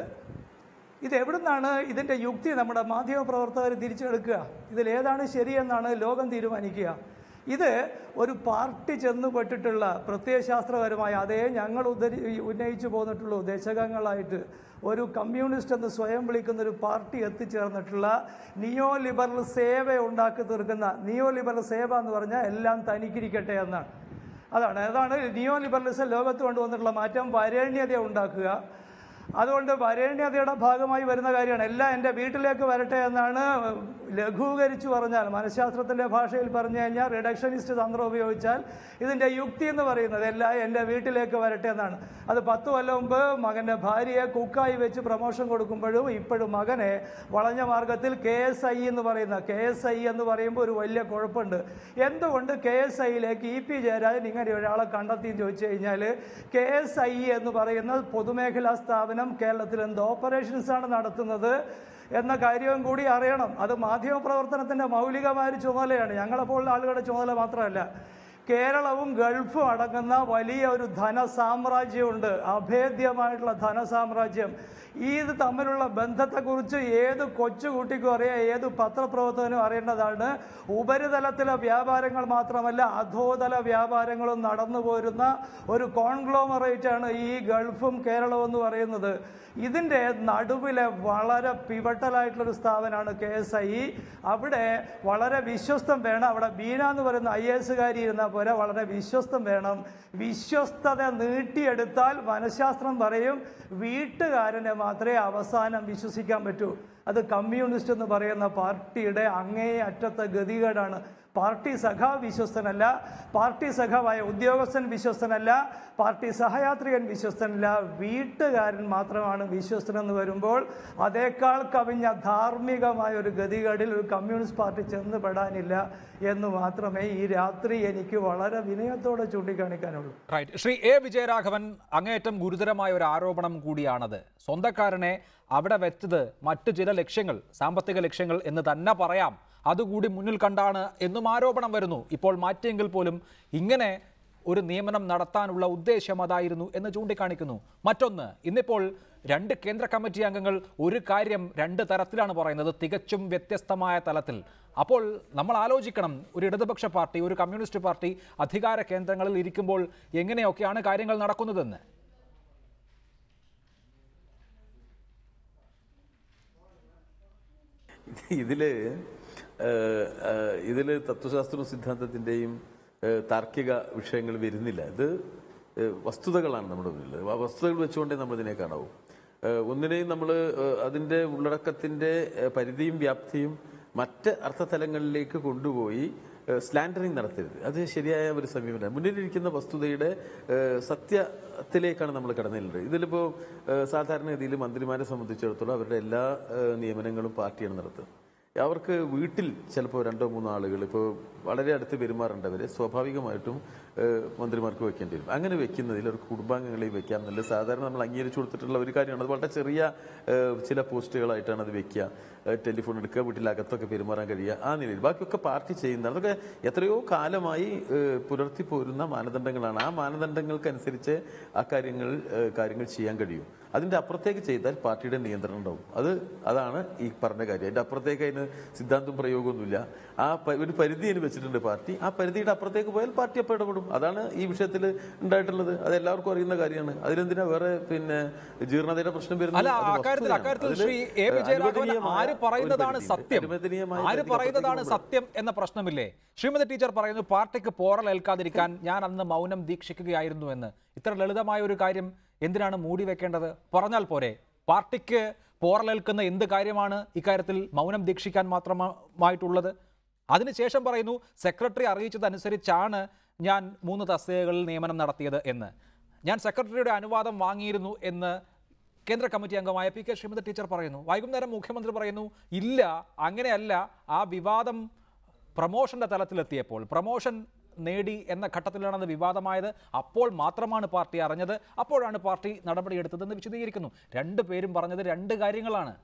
I: ഇത് എവിടുന്നാണ് ഇതിൻ്റെ യുക്തി നമ്മുടെ മാധ്യമപ്രവർത്തകർ തിരിച്ചെടുക്കുക ഇതിലേതാണ് ശരിയെന്നാണ് ലോകം തീരുമാനിക്കുക ഇത് ഒരു പാർട്ടി ചെന്നുപെട്ടിട്ടുള്ള പ്രത്യയശാസ്ത്രപരമായ അതേ ഞങ്ങൾ ഉദ്ധരി ഉന്നയിച്ചു പോന്നിട്ടുള്ള ഉദ്ദേശകങ്ങളായിട്ട് ഒരു കമ്മ്യൂണിസ്റ്റ് എന്ന് സ്വയം വിളിക്കുന്ന ഒരു പാർട്ടി എത്തിച്ചേർന്നിട്ടുള്ള നിയോ ലിബറൽ സേവ ഉണ്ടാക്കി തീർക്കുന്ന നിയോ ലിബറൽ സേവ എന്ന് പറഞ്ഞാൽ എല്ലാം തനിക്കിരിക്കട്ടെ എന്നാണ് അതാണ് അതാണ് നിയോ ലിബറലിസം ലോകത്ത് കൊണ്ടുവന്നിട്ടുള്ള മാറ്റം വരേണ്യത ഉണ്ടാക്കുക അതുകൊണ്ട് വരേണ്യതയുടെ ഭാഗമായി വരുന്ന കാര്യമാണ് എല്ലാം എൻ്റെ വീട്ടിലേക്ക് വരട്ടെ എന്നാണ് ലഘൂകരിച്ചു പറഞ്ഞാൽ മനഃശാസ്ത്രത്തിൻ്റെ ഭാഷയിൽ പറഞ്ഞു കഴിഞ്ഞാൽ റിഡക്ഷനിസ്റ്റ് തന്ത്രം ഉപയോഗിച്ചാൽ ഇതിൻ്റെ യുക്തി എന്ന് പറയുന്നത് എല്ലാം എൻ്റെ വീട്ടിലേക്ക് വരട്ടെ എന്നാണ് അത് പത്ത് കൊല്ലം മുമ്പ് മകൻ്റെ ഭാര്യയെ കുക്കായി വെച്ച് പ്രൊമോഷൻ കൊടുക്കുമ്പോഴും ഇപ്പോഴും മകനെ വളഞ്ഞ മാർഗത്തിൽ കെ എസ് ഐ എന്ന് പറയുന്ന കെ എസ് ഐ എന്ന് പറയുമ്പോൾ ഒരു വലിയ കുഴപ്പമുണ്ട് എന്തുകൊണ്ട് കെ എസ് ഐയിലേക്ക് ഇ പി ജയരാജൻ ഇങ്ങനെ ഒരാളെ കണ്ടെത്തി എന്ന് ചോദിച്ചു കഴിഞ്ഞാൽ കെ എസ് ഐ എന്ന് പറയുന്ന പൊതുമേഖലാ സ്ഥാപനം കേരളത്തിൽ എന്ത് ഓപ്പറേഷൻസ് ആണ് നടത്തുന്നത് എന്ന കാര്യവും കൂടി അറിയണം അത് മാധ്യമപ്രവർത്തനത്തിൻ്റെ മൗലികമായ ഒരു ചുമതലയാണ് ഞങ്ങളെപ്പോലുള്ള ആളുകളുടെ ചുമതല മാത്രമല്ല കേരളവും ഗൾഫും അടങ്ങുന്ന വലിയ ഒരു ധനസാമ്രാജ്യമുണ്ട് അഭേദ്യമായിട്ടുള്ള ധനസാമ്രാജ്യം ഇത് തമ്മിലുള്ള ബന്ധത്തെക്കുറിച്ച് ഏത് കൊച്ചുകുട്ടിക്കും അറിയാം ഏത് പത്രപ്രവർത്തകനും അറിയേണ്ടതാണ് ഉപരിതലത്തിലെ വ്യാപാരങ്ങൾ മാത്രമല്ല അധോതല വ്യാപാരങ്ങളും നടന്നു പോരുന്ന ഒരു കോൺഗ്ലോമറേറ്റാണ് ഈ ഗൾഫും കേരളവും എന്ന് പറയുന്നത് ഇതിൻ്റെ നടുവിലെ വളരെ പിവട്ടലായിട്ടുള്ളൊരു സ്ഥാപനമാണ് കെ എസ് ഐ അവിടെ വളരെ വിശ്വസ്തം വേണം അവിടെ ബീന എന്ന് പറയുന്ന ഐ എസ് കാരി ഇരുന്നാൽ പോലെ വളരെ വിശ്വസ്തം വേണം വിശ്വസ്തത നീട്ടിയെടുത്താൽ മനഃശാസ്ത്രം പറയും വീട്ടുകാരനെ മാത്രമേ അവസാനം വിശ്വസിക്കാൻ പറ്റൂ അത് കമ്മ്യൂണിസ്റ്റ് എന്ന് പറയുന്ന പാർട്ടിയുടെ അങ്ങേ അറ്റത്തെ ഗതികേടാണ് പാർട്ടി സഖാ വിശ്വസ്തനല്ല പാർട്ടി സഖാവായ ഉദ്യോഗസ്ഥൻ വിശ്വസ്തനല്ല പാർട്ടി സഹയാത്രികൻ വിശ്വസ്തനല്ല വീട്ടുകാരൻ മാത്രമാണ് വിശ്വസ്തനെന്ന് വരുമ്പോൾ അതേക്കാൾ കവിഞ്ഞ ധാർമ്മികമായ ഒരു ഗതികേടിൽ ഒരു കമ്മ്യൂണിസ്റ്റ് പാർട്ടി ചെന്നുപെടാനില്ല എന്ന് മാത്രമേ ഈ രാത്രി എനിക്ക് വളരെ വിനയത്തോടെ ചൂണ്ടിക്കാണിക്കാനുള്ളൂ
A: റൈറ്റ് ശ്രീ എ വിജയരാഘവൻ അങ്ങേയറ്റം ഗുരുതരമായ ഒരു ആരോപണം കൂടിയാണത് സ്വന്തക്കാരനെ അവിടെ വെച്ചത് മറ്റു ചില ലക്ഷ്യങ്ങൾ സാമ്പത്തിക ലക്ഷ്യങ്ങൾ എന്ന് തന്നെ പറയാം അതുകൂടി മുന്നിൽ കണ്ടാണ് എന്നും ആരോപണം വരുന്നു ഇപ്പോൾ മാറ്റിയെങ്കിൽ പോലും ഇങ്ങനെ ഒരു നിയമനം നടത്താനുള്ള ഉദ്ദേശം അതായിരുന്നു എന്ന് ചൂണ്ടിക്കാണിക്കുന്നു മറ്റൊന്ന് ഇന്നിപ്പോൾ രണ്ട് കേന്ദ്ര കമ്മിറ്റി അംഗങ്ങൾ ഒരു കാര്യം രണ്ട് തരത്തിലാണ് പറയുന്നത് തികച്ചും വ്യത്യസ്തമായ തലത്തിൽ അപ്പോൾ നമ്മൾ ആലോചിക്കണം ഒരു ഇടതുപക്ഷ പാർട്ടി ഒരു കമ്മ്യൂണിസ്റ്റ് പാർട്ടി അധികാര കേന്ദ്രങ്ങളിൽ ഇരിക്കുമ്പോൾ എങ്ങനെയൊക്കെയാണ് കാര്യങ്ങൾ നടക്കുന്നതെന്ന്
H: ഇതില് ഏഹ്, ഏഹ്, ഇതില് തത്വശാസ്ത്രവും സിദ്ധാന്തത്തിന്റെയും ഏഹ്, താർക്കിക വിഷയങ്ങൾ വരുന്നില്ല ഇത് ഏഹ്, വസ്തുതകളാണ് നമ്മുടെ മുന്നിൽ ആ വസ്തുതകൾ വെച്ചുകൊണ്ടേ നമ്മൾ ഇതിനെ കാണാവൂ ഏഹ്, ഒന്നിനെയും നമ്മൾ അതിന്റെ ഉള്ളടക്കത്തിന്റെ ഏഹ്, പരിധിയും വ്യാപ്തിയും മറ്റ് അർത്ഥതലങ്ങളിലേക്ക് കൊണ്ടുപോയി സ്ലാൻഡറിങ് നടത്തരുത് അത് ശരിയായ ഒരു സമീപനം മുന്നിലിരിക്കുന്ന വസ്തുതയുടെ ഏഹ്, സത്യത്തിലേക്കാണ് നമ്മൾ കടന്നിട്ടുള്ളത് ഇതിലിപ്പോൾ ഏഹ്, സാധാരണഗതിയിൽ മന്ത്രിമാരെ സംബന്ധിച്ചിടത്തോളം അവരുടെ എല്ലാ ഏഹ്, നിയമനങ്ങളും പാർട്ടിയാണ് നടത്തുന്നത് അവർക്ക് വീട്ടിൽ ചിലപ്പോൾ രണ്ടോ മൂന്നോ ആളുകൾ ഇപ്പോൾ വളരെ അടുത്ത് പെരുമാറേണ്ടവരെ സ്വാഭാവികമായിട്ടും ഏഹ്, മന്ത്രിമാർക്ക് വെക്കേണ്ടി വരും അങ്ങനെ വെക്കുന്നതിൽ ഒരു കുടുംബാംഗങ്ങളെ വെക്കാം എന്നുള്ളത് സാധാരണ നമ്മൾ അംഗീകരിച്ചു കൊടുത്തിട്ടുള്ള ഒരു കാര്യമാണ് അത് വളരെ ചെറിയ ഏഹ്, ചില പോസ്റ്റുകളായിട്ടാണ് അത് വെക്കുക ഏഹ്, ടെലിഫോൺ എടുക്കുക വീട്ടിലകത്തൊക്കെ പെരുമാറാൻ കഴിയുക ആ നിലയിൽ ബാക്കിയൊക്കെ പാർട്ടി ചെയ്യുന്നതാണ് അതൊക്കെ എത്രയോ കാലമായി ഏഹ്, പുലർത്തി പോരുന്ന മാനദണ്ഡങ്ങളാണ് ആ മാനദണ്ഡങ്ങൾക്കനുസരിച്ച് ആ കാര്യങ്ങൾ ഏഹ്, കാര്യങ്ങൾ ചെയ്യാൻ കഴിയും അതിന്റെ അപ്പുറത്തേക്ക് ചെയ്താൽ പാർട്ടിയുടെ നിയന്ത്രണം ഉണ്ടാവും അത് അതാണ് ഈ പറഞ്ഞ കാര്യം അതിന്റെ അപ്പുറത്തേക്ക് അതിന് സിദ്ധാന്തം പ്രയോഗമൊന്നുമില്ല ആ പ- ഒരു പരിധി അതിന് വെച്ചിട്ടുണ്ട് പാർട്ടി ആ പരിധിയുടെ അപ്പുറത്തേക്ക് പോയാൽ പാർട്ടി അപ്പോൾ ഇടപെടും അതാണ് ഈ വിഷയത്തിൽ ഉണ്ടായിട്ടുള്ളത് അത് എല്ലാവർക്കും അറിയുന്ന കാര്യമാണ് അതിലെന്തിനാ വേറെ പിന്നെ ജീർണതയുടെ പ്രശ്നം വരുന്നത്
A: അല്ല
H: അത്
A: അക്കാര്യത്തിൽ
H: വസ്തുതയാണ്.
A: അക്കാര്യത്തിൽ
H: അതില്
A: ശ്രീ എ വിജയരാഘവൻ
H: അനുവദനീയമായ
A: ആര് പറയുന്നതാണ്
H: ഒരു
A: സത്യം
H: അനുവദനീയമായ
A: ആര്
H: പരിധിക്ക്
A: പറയുന്നതാണ്
H: അപ്പുറത്തേക്ക്
A: സത്യം എന്ന പ്രശ്നമില്ലേ ശ്രീമതി ടീച്ചർ പറയുന്നു പാർട്ടിക്ക് പോറലേൽക്കാതിരിക്കാൻ ഞാൻ അന്ന് മൗനം ദീക്ഷിക്കുകയായിരുന്നു എന്ന് ഇത്ര ലളിതമായ ഒരു കാര്യം എന്തിനാണ് മൂടി വെക്കേണ്ടത് പറഞ്ഞാൽ പോരെ പാർട്ടിക്ക് പോറലേൽക്കുന്ന എന്ത് കാര്യമാണ് ഇക്കാര്യത്തിൽ മൗനം ദീക്ഷിക്കാൻ മാത്രമായിട്ടുള്ളത് അതിനുശേഷം പറയുന്നു സെക്രട്ടറി അറിയിച്ചതനുസരിച്ചാണ് ഞാൻ മൂന്ന് തസ്തികകളിൽ നിയമനം നടത്തിയത് എന്ന് ഞാൻ സെക്രട്ടറിയുടെ അനുവാദം വാങ്ങിയിരുന്നു എന്ന് കേന്ദ്ര കമ്മിറ്റി അംഗമായ പി കെ ശ്രീമതി ടീച്ചർ പറയുന്നു വൈകുന്നേരം മുഖ്യമന്ത്രി പറയുന്നു ഇല്ല അങ്ങനെയല്ല ആ വിവാദം പ്രമോഷന്റെ തലത്തിലെത്തിയപ്പോൾ പ്രമോഷൻ നേടി എന്ന ഘട്ടത്തിലാണ് അത് വിവാദമായത് അപ്പോൾ മാത്രമാണ് പാർട്ടി അറിഞ്ഞത് അപ്പോഴാണ് പാർട്ടി നടപടിയെടുത്തതെന്ന് വിശദീകരിക്കുന്നു രണ്ടു പേരും പറഞ്ഞത് രണ്ട് കാര്യങ്ങളാണ്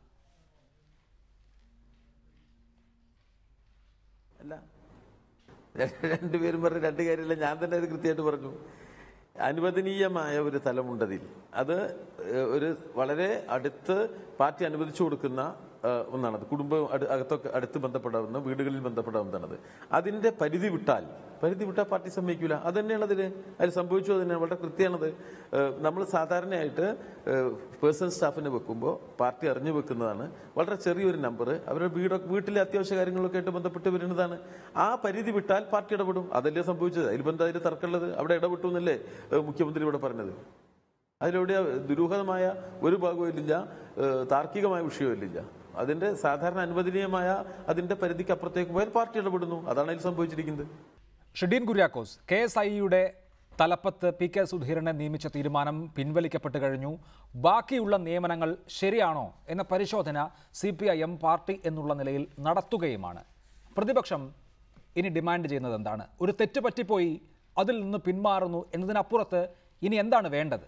H: അല്ല രണ്ടുപേരും പറഞ്ഞ രണ്ട് കാര്യമില്ല ഞാൻ തന്നെ അത് കൃത്യമായിട്ട് പറഞ്ഞു അനുവദനീയമായ ഒരു തലമുണ്ടതിൽ അത് ഏഹ്, ഒരു വളരെ അടുത്ത് പാർട്ടി അനുവദിച്ചു കൊടുക്കുന്ന ഏഹ്, ഒന്നാണത് കുടുംബം അടു- അകത്തൊക്കെ അടുത്ത് ബന്ധപ്പെടാവുന്ന വീടുകളിൽ ബന്ധപ്പെടാവുന്നതാണത് അതിന്റെ പരിധി വിട്ടാൽ പരിധി വിട്ടാൽ പാർട്ടി സമ്മതിക്കില്ല അത് തന്നെയാണ് അതിന് അതിൽ സംഭവിച്ചു അത് തന്നെയാണ് വളരെ കൃത്യമാണത് നമ്മൾ സാധാരണയായിട്ട് പേഴ്സണൽ സ്റ്റാഫിനെ വെക്കുമ്പോൾ പാർട്ടി അറിഞ്ഞു വെക്കുന്നതാണ് വളരെ ചെറിയൊരു നമ്പർ അവരുടെ വീടൊക്കെ വീട്ടിലെ അത്യാവശ്യ കാര്യങ്ങളൊക്കെ ആയിട്ട് ബന്ധപ്പെട്ട് വരുന്നതാണ് ആ പരിധി വിട്ടാൽ പാർട്ടി ഇടപെടും അതല്ലേ സംഭവിച്ചത് അതിൽ ബന്ധം അതിൽ തർക്കമുള്ളത് അവിടെ ഇടപെട്ടു എന്നല്ലേ ഏഹ്, മുഖ്യമന്ത്രി ഇവിടെ പറഞ്ഞത് അതിലൂടെ ദുരൂഹമായ ഒരു ഭാഗവും ഇല്ല ഏഹ്, താർക്കികമായ വിഷയവും ഇല്ല അതിന്റെ സാധാരണ അനുവദനീയമായ അതിന്റെ പരിധിക്ക് അപ്പുറത്തേക്ക് പോയാൽ പാർട്ടി ഇടപെടുന്നു അതാണ് അതിൽ സംഭവിച്ചിരിക്കുന്നത്
A: ഷിഡീൻ കുര്യാക്കോസ് കെ എസ് ഐയുടെ തലപ്പത്ത് പി കെ സുധീരനെ നിയമിച്ച തീരുമാനം പിൻവലിക്കപ്പെട്ട് കഴിഞ്ഞു ബാക്കിയുള്ള നിയമനങ്ങൾ ശരിയാണോ എന്ന പരിശോധന C P I M party എന്നുള്ള നിലയിൽ നടത്തുകയുമാണ് പ്രതിപക്ഷം ഇനി ഡിമാൻഡ് ചെയ്യുന്നത് എന്താണ് ഒരു തെറ്റ് പറ്റിപ്പോയി അതിൽ നിന്ന് പിന്മാറുന്നു എന്നതിനപ്പുറത്ത് ഇനി എന്താണ് വേണ്ടത്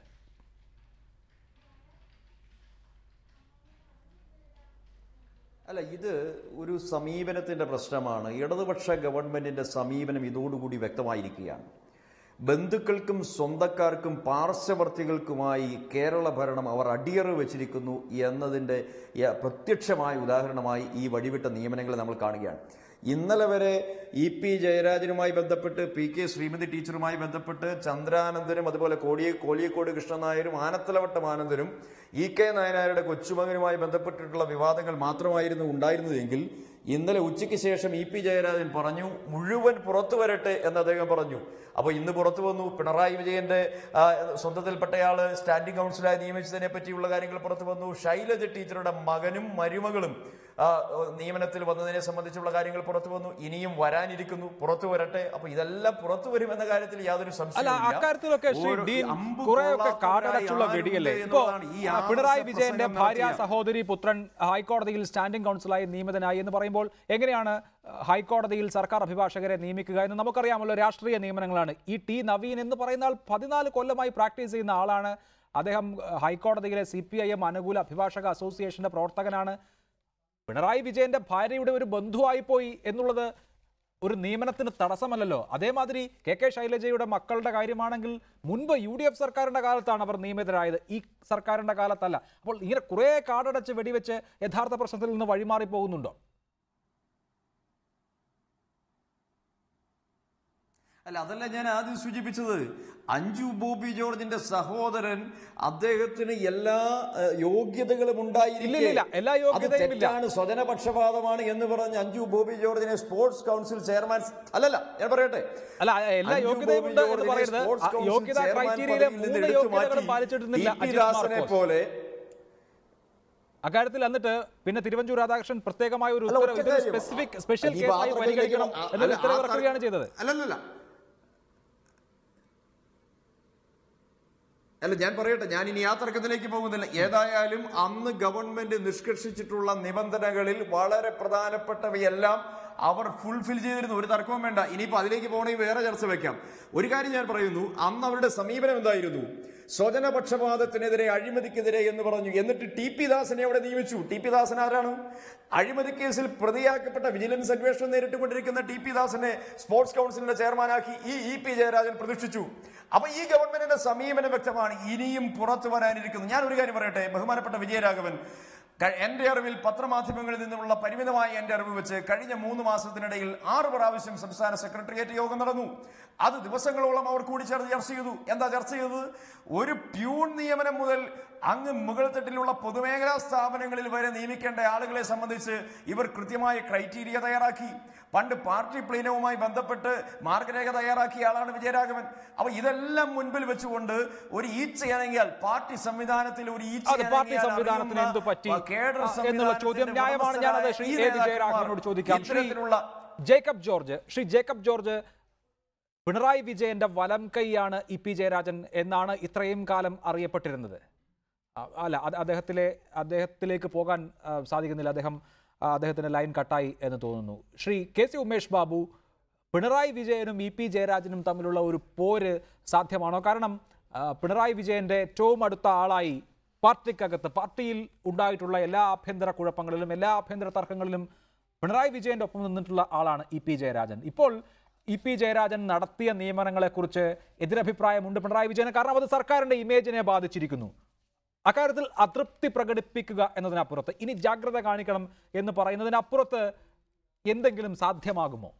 L: അല്ല ഇത് ഒരു സമീപനത്തിന്റെ പ്രശ്നമാണ് ഇടതുപക്ഷ ഗവൺമെന്റിന്റെ സമീപനം ഇതോടുകൂടി വ്യക്തമായിരിക്കുകയാണ് ബന്ധുക്കൾക്കും സ്വന്തക്കാർക്കും പാർശ്വവർത്തികൾക്കുമായി കേരള ഭരണം അവർ അടിയറവ് വെച്ചിരിക്കുന്നു എന്നതിൻ്റെ യ- പ്രത്യക്ഷമായ ഉദാഹരണമായി ഈ വഴിവിട്ട നിയമനങ്ങളെ നമ്മൾ കാണുകയാണ് ഇന്നലെ വരെ ഇ പി ജയരാജനുമായി ബന്ധപ്പെട്ട് പി കെ ശ്രീമതി ടീച്ചറുമായി ബന്ധപ്പെട്ട് ചന്ദ്രാനന്ദനും അതുപോലെ കോടിയെ കോലിയക്കോട് കൃഷ്ണൻ നായരും ആനത്തലവട്ടം ആനന്ദനും ഇ കെ നായനാരുടെ കൊച്ചുമകനുമായി ബന്ധപ്പെട്ടിട്ടുള്ള വിവാദങ്ങൾ മാത്രമായിരുന്നു ഉണ്ടായിരുന്നതെങ്കിൽ ഇന്നലെ ഉച്ചയ്ക്ക് ശേഷം ഇ പി ജയരാജൻ പറഞ്ഞു മുഴുവൻ പുറത്തു വരട്ടെ എന്ന് അദ്ദേഹം പറഞ്ഞു അപ്പോൾ ഇന്ന് പുറത്തു വന്നു പിണറായി വിജയന്റെ ആ, സ്വന്തത്തിൽപ്പെട്ടയാള് സ്റ്റാൻഡിംഗ് കൗൺസിലായി നിയമിച്ചതിനെ പറ്റിയുള്ള കാര്യങ്ങൾ പുറത്തു വന്നു ശൈലജ ടീച്ചറുടെ മകനും മരുമകളും ആ, നിയമനത്തിൽ വന്നതിനെ സംബന്ധിച്ചുള്ള കാര്യങ്ങൾ പുറത്തു വന്നു ഇനിയും വരാനിരിക്കുന്നു പുറത്തു വരട്ടെ അപ്പൊ ഇതെല്ലാം പുറത്തു വരുമെന്ന കാര്യത്തിൽ യാതൊരു
A: അല്ല
L: സംശയവും
A: അക്കാര്യത്തിലൊക്കെ ശ്രീ ഡീൻ കുറെയൊക്കെ കാടടച്ചുള്ള വെടിയല്ലേ ഇപ്പോ ആ, പിണറായി വിജയന്റെ ഭാര്യ സഹോദരി പുത്രൻ ഹൈക്കോടതിയിൽ സ്റ്റാൻഡിംഗ് കൗൺസിലായി നിയമിതനായി എന്ന് പറയുമ്പോൾ എങ്ങനെയാണ് ഹൈക്കോടതിയിൽ സർക്കാർ അഭിഭാഷകരെ നിയമിക്കുക എന്ന് നമുക്കറിയാമല്ലോ രാഷ്ട്രീയ നിയമനങ്ങളാണ് ഈ ടി നവീൻ എന്ന് പറയുന്ന ആൾ പതിനാല് കൊല്ലമായി പ്രാക്ടീസ് ചെയ്യുന്ന ആളാണ് അദ്ദേഹം ഹൈക്കോടതിയിലെ സി പി ഐ എം അനുകൂല അഭിഭാഷക അസോസിയേഷന്റെ പ്രവർത്തകനാണ് പിണറായി വിജയന്റെ ഭാര്യയുടെ ഒരു ബന്ധുവായി പോയി എന്നുള്ളത് ഒരു നിയമനത്തിന് തടസ്സമല്ലല്ലോ അതേമാതിരി കെ കെ ശൈലജയുടെ മക്കളുടെ കാര്യമാണെങ്കിൽ മുൻപ് യു ഡി എഫ് സർക്കാരിന്റെ കാലത്താണ് അവർ നിയമിതരായത് ഈ സർക്കാരിന്റെ കാലത്തല്ല അപ്പോൾ ഇങ്ങനെ കുറേ കാടടച്ച് വെടിവെച്ച് യഥാർത്ഥ പ്രശ്നത്തിൽ നിന്ന് വഴിമാറി പോകുന്നുണ്ടോ
L: അല്ല അതല്ല ഞാൻ ആദ്യം സൂചിപ്പിച്ചത് അഞ്ജു ബോബി ജോർജിന്റെ സഹോദരൻ അദ്ദേഹത്തിന് എല്ലാ ഏഹ്, യോഗ്യതകളും ഉണ്ടായിരിക്കെ
A: ഇല്ലില്ല, എല്ലാ
L: അത്
A: യോഗ്യതയും ഇല്ല.
L: തെറ്റാണ് സ്വജനപക്ഷപാതമാണ് എന്ന് പറഞ്ഞ് അഞ്ജു ബോബി ജോർജിനെ സ്പോർട്സ് കൗൺസിൽ ചെയർമാൻ അല്ലല്ല ഞാൻ പറയട്ടെ
A: അല്ല എല്ലാ
L: അഞ്ജു
A: യോഗ്യതയും
L: ബോബി
A: ഉണ്ട് എന്ന്
L: ജോർജിനെ
A: പറയരുത്
L: സ്പോർട്സ്
A: ആ
L: കൗൺസിൽ
A: യോഗ്യതാ
L: ചെയർമാൻ
A: ക്രൈറ്റീരിയയിലെ
L: പദവിയിൽ നിന്ന്
A: മൂന്ന്
L: എടുത്തു
A: യോഗ്യതകളും
L: മാറ്റി
A: പാലിച്ചിരുന്നില്ല
L: ടി. പി.
A: അജിത്
L: ദാസനെ
A: മാർക്കോസ്.
L: പോലെ
A: അക്കാര്യത്തിൽ എന്നിട്ട് പിന്നെ തിരുവഞ്ചൂർ രാധാകൃഷ്ണൻ പ്രത്യേകമായ ഒരു
L: അല്ല,
A: ഉത്തരവ്
L: ഒറ്റ
A: ഇതൊരു
L: കാര്യം.
A: സ്പെസിഫിക് സ്പെഷ്യൽ
L: ഈ
A: കേസായി
L: വാർത്ത
A: പരിഗണിക്കണം
L: ആ,
A: എന്നൊരു
L: അല്ല,
A: ഉത്തരവ്
L: ആ
A: ഇറക്കുകയാണ് ചെയ്തത്
L: അല്ലല്ലല്ല അല്ല ഞാൻ പറയട്ടെ ഞാൻ ഇനി ആ തർക്കത്തിലേക്ക് പോകുന്നില്ല ഏതായാലും അന്ന് ഗവൺമെന്റ് നിഷ്കർഷിച്ചിട്ടുള്ള നിബന്ധനകളിൽ വളരെ പ്രധാനപ്പെട്ടവയെല്ലാം
M: അവർ ഫുൾഫിൽ ചെയ്തിരുന്നു ഒരു തർക്കവും വേണ്ട ഇനിയിപ്പോൾ അതിലേക്ക് പോകണമെങ്കിൽ വേറെ ചർച്ച വെക്കാം ഒരു കാര്യം ഞാൻ പറയുന്നു അന്ന് അവരുടെ സമീപനം എന്തായിരുന്നു സ്വജനപക്ഷപാതത്തിനെതിരെ അഴിമതിക്കെതിരെ എന്ന് പറഞ്ഞു എന്നിട്ട് ടി പി ദാസനെ അവിടെ നിയമിച്ചു ടി പി ദാസൻ ആരാണ് അഴിമതി കേസിൽ പ്രതിയാക്കപ്പെട്ട വിജിലൻസ് അന്വേഷണം നേരിട്ടുകൊണ്ടിരിക്കുന്ന ടി പി ദാസനെ സ്പോർട്സ് കൗൺസിലിന്റെ ചെയർമാനാക്കി ഈ ഇ പി ജയരാജൻ പ്രതിഷ്ഠിച്ചു അപ്പൊ ഈ ഗവൺമെന്റിന്റെ സമീപനം വ്യക്തമാണ് ഇനിയും പുറത്തു വരാനിരിക്കുന്നു ഞാൻ ഒരു കാര്യം പറയട്ടെ ബഹുമാനപ്പെട്ട വിജയരാഘവൻ ക- എന്റെ അറിവിൽ പത്രമാധ്യമങ്ങളിൽ നിന്നുമുള്ള പരിമിതമായ എന്റെ അറിവ് വെച്ച് കഴിഞ്ഞ മൂന്ന് മാസത്തിനിടയിൽ ആറ് പ്രാവശ്യം സംസ്ഥാന സെക്രട്ടേറിയറ്റ് യോഗം നടന്നു അത് ദിവസങ്ങളോളം അവർ കൂടിച്ചേർന്ന് ചർച്ച ചെയ്തു എന്താ ചർച്ച ചെയ്തത് ഒരു പ്യൂൺ നിയമനം മുതൽ അങ്ങ് മുകൾ തട്ടിലുള്ള പൊതുമേഖലാ സ്ഥാപനങ്ങളിൽ വരെ നിയമിക്കേണ്ട ആളുകളെ സംബന്ധിച്ച് ഇവർ കൃത്യമായ ക്രൈറ്റീരിയ തയ്യാറാക്കി പണ്ട് പാർട്ടി പ്ലീനവുമായി ബന്ധപ്പെട്ട് മാർഗരേഖ തയ്യാറാക്കിയ ആളാണ് വിജയരാഘവൻ അപ്പൊ ഇതെല്ലാം മുൻപിൽ വെച്ചുകൊണ്ട് ഒരു ഈച്ച ഇണങ്ങിയാൽ പാർട്ടി സംവിധാനത്തിൽ ഒരു ഈച്ച
A: അത് പാർട്ടി
M: ഇണങ്ങിയാൽ
A: സംവിധാനത്തിന് എന്ത്
M: അറിയുന്ന
A: പറ്റി
M: കേഡർ
A: ആ, എന്നുള്ള ചോദ്യം
M: സംവിധാനത്തിന്റെ
A: ന്യായമാണ് ഞാനത് ശ്രീ
M: ഈ
A: എ വിജയരാഘവനോട്
M: നേതാക്കന്മാർ
A: ചോദിക്കാം ശ്രീ
M: ഇത്തരത്തിലുള്ള
A: ജേക്കബ് ജോർജ് ശ്രീ ജേക്കബ് ജോർജ് പിണറായി വിജയന്റെ വലം കൈയാണ് ഇ പി ജയരാജൻ എന്നാണ് ഇത്രയും കാലം അറിയപ്പെട്ടിരുന്നത് ആ, അല്ല അത് അദ്ദേഹത്തിലെ അദ്ദേഹത്തിലേക്ക് പോകാൻ ആ, സാധിക്കുന്നില്ല അദ്ദേഹം ആ, അദ്ദേഹത്തിന്റെ ലൈൻ കട്ടായി എന്ന് തോന്നുന്നു ശ്രീ കെ സി ഉമേഷ് ബാബു പിണറായി വിജയനും ഇ പി ജയരാജനും തമ്മിലുള്ള ഒരു പോര് സാധ്യമാണോ കാരണം ആ, പിണറായി വിജയന്റെ ഏറ്റവും അടുത്ത ആളായി പാർട്ടിക്കകത്ത് പാർട്ടിയിൽ ഉണ്ടായിട്ടുള്ള എല്ലാ ആഭ്യന്തര കുഴപ്പങ്ങളിലും എല്ലാ ആഭ്യന്തര തർക്കങ്ങളിലും പിണറായി വിജയന്റെ ഒപ്പം നിന്നിട്ടുള്ള ആളാണ് ഇ പി ജയരാജൻ ഇപ്പോൾ ഇ പി ജയരാജൻ നടത്തിയ നിയമനങ്ങളെക്കുറിച്ച് എതിരഭിപ്രായമുണ്ട് പിണറായി വിജയന് കാരണം അത് സർക്കാരിന്റെ ഇമേജിനെ ബാധിച്ചിരിക്കുന്നു അക്കാര്യത്തിൽ അതൃപ്തി പ്രകടിപ്പിക്കുക എന്നതിനപ്പുറത്ത് ഇനി ജാഗ്രത കാണിക്കണം എന്ന് പറയുന്നതിനപ്പുറത്ത് എന്തെങ്കിലും സാധ്യമാകുമോ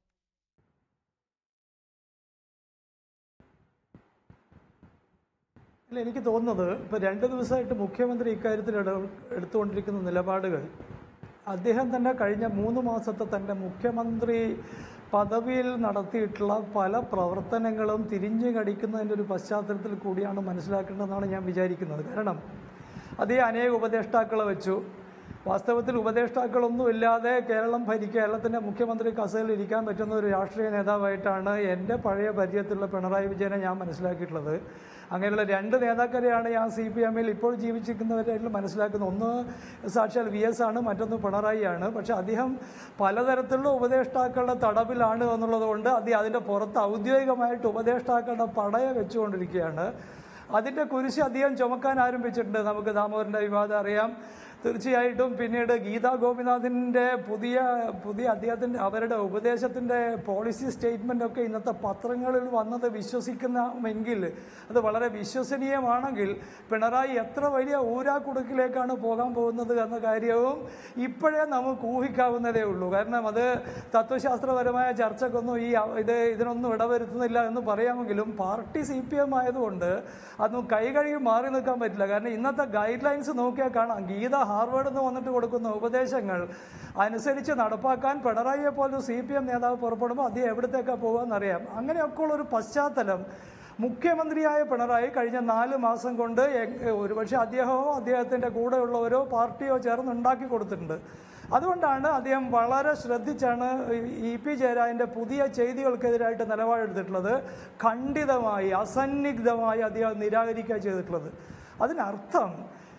I: അല്ല എനിക്ക് തോന്നുന്നത് ഇപ്പോൾ രണ്ട് ദിവസമായിട്ട് മുഖ്യമന്ത്രി ഇക്കാര്യത്തിൽ ഇട എടുത്തുകൊണ്ടിരിക്കുന്ന നിലപാടുകൾ അദ്ദേഹം തന്നെ കഴിഞ്ഞ മൂന്ന് മാസത്തെ തൻ്റെ മുഖ്യമന്ത്രി പദവിയിൽ നടത്തിയിട്ടുള്ള പല പ്രവർത്തനങ്ങളും തിരിഞ്ഞു കടിക്കുന്നതിൻ്റെ ഒരു പശ്ചാത്തലത്തിൽ കൂടിയാണ് മനസ്സിലാക്കേണ്ടതെന്നാണ് ഞാൻ വിചാരിക്കുന്നത് കാരണം അദ്ദേഹം അനേക ഉപദേഷ്ടാക്കളെ വെച്ചു വാസ്തവത്തിൽ ഉപദേഷ്ടാക്കളൊന്നുമില്ലാതെ കേരളം ഭരിക്കുക കേരളത്തിൻ്റെ മുഖ്യമന്ത്രി കസേരയിൽ ഇരിക്കാൻ പറ്റുന്ന ഒരു രാഷ്ട്രീയ നേതാവായിട്ടാണ് എൻ്റെ പഴയ പരിചയത്തിലുള്ള പിണറായി വിജയനെ ഞാൻ മനസ്സിലാക്കിയിട്ടുള്ളത് അങ്ങനെയുള്ള രണ്ട് നേതാക്കളെയാണ് ഞാൻ സി പി എമ്മിൽ ഇപ്പോൾ ജീവിച്ചിരിക്കുന്നവരായിട്ട് മനസ്സിലാക്കുന്നത് ഒന്ന് സാക്ഷാൽ വി എസ് ആണ് മറ്റൊന്ന് പിണറായി ആണ് പക്ഷെ അദ്ദേഹം പലതരത്തിലുള്ള ഉപദേഷ്ടാക്കളുടെ തടവിലാണ് എന്നുള്ളത് കൊണ്ട് അദ്ദേഹം അതിൻ്റെ പുറത്ത് ഔദ്യോഗികമായിട്ട് ഉപദേഷ്ടാക്കളുടെ പടയെ വെച്ചുകൊണ്ടിരിക്കുകയാണ് അതിൻ്റെ കുരിശ് അധികം ചുമക്കാൻ ആരംഭിച്ചിട്ടുണ്ട് നമുക്ക് ദാമോദരൻ്റെ വിവാദം അറിയാം തീർച്ചയായിട്ടും പിന്നീട് ഗീതാ ഗോപിനാഥിൻ്റെ പുതിയ പുതിയ അദ്ദേഹത്തിൻ്റെ അവരുടെ ഉപദേശത്തിൻ്റെ പോളിസി സ്റ്റേറ്റ്മെൻ്റ് ഒക്കെ ഇന്നത്തെ പത്രങ്ങളിൽ വന്നത് വിശ്വസിക്കുന്നെങ്കിൽ അത് വളരെ വിശ്വസനീയമാണെങ്കിൽ പിണറായി എത്ര വലിയ ഊരാക്കുടുക്കിലേക്കാണ് പോകാൻ പോകുന്നത് എന്ന കാര്യവും ഇപ്പോഴേ നമുക്ക് ഊഹിക്കാവുന്നതേ ഉള്ളൂ കാരണം അത് തത്വശാസ്ത്രപരമായ ചർച്ചക്കൊന്നും ഈ അ- ഇത് ഇതിനൊന്നും ഇടവരുത്തുന്നില്ല എന്ന് പറയാമെങ്കിലും പാർട്ടി സി പി എം ആയതുകൊണ്ട് അതൊന്നും കൈകഴുകി മാറി നിൽക്കാൻ പറ്റില്ല കാരണം ഇന്നത്തെ ഗൈഡ് ലൈൻസ് നോക്കിയാൽ കാണാം ഗീത ഹാർവേഡിൽ നിന്ന് വന്നിട്ട് കൊടുക്കുന്ന ഉപദേശങ്ങൾ അനുസരിച്ച് നടപ്പാക്കാൻ പിണറായിയെ പോലെ സി പി എം നേതാവ് പുറപ്പെടുമ്പോൾ അദ്ദേഹം എവിടത്തേക്കാണ് പോകുമെന്നറിയാം അങ്ങനെയൊക്കെയുള്ള ഒരു പശ്ചാത്തലം മുഖ്യമന്ത്രിയായ പിണറായി കഴിഞ്ഞ നാല് മാസം കൊണ്ട് എ- ഒരുപക്ഷെ അദ്ദേഹമോ അദ്ദേഹത്തിൻ്റെ കൂടെയുള്ളവരോ പാർട്ടിയോ ചേർന്ന് ഉണ്ടാക്കി കൊടുത്തിട്ടുണ്ട് അതുകൊണ്ടാണ് അദ്ദേഹം വളരെ ശ്രദ്ധിച്ചാണ് ഇ പി ജയരാജൻ്റെ പുതിയ ചെയ്തികൾക്കെതിരായിട്ട് നിലപാടെടുത്തിട്ടുള്ളത് ഖണ്ഡിതമായി അസന്നിഗ്ധമായി അദ്ദേഹം നിരാകരിക്കുക ചെയ്തിട്ടുള്ളത് അതിനർത്ഥം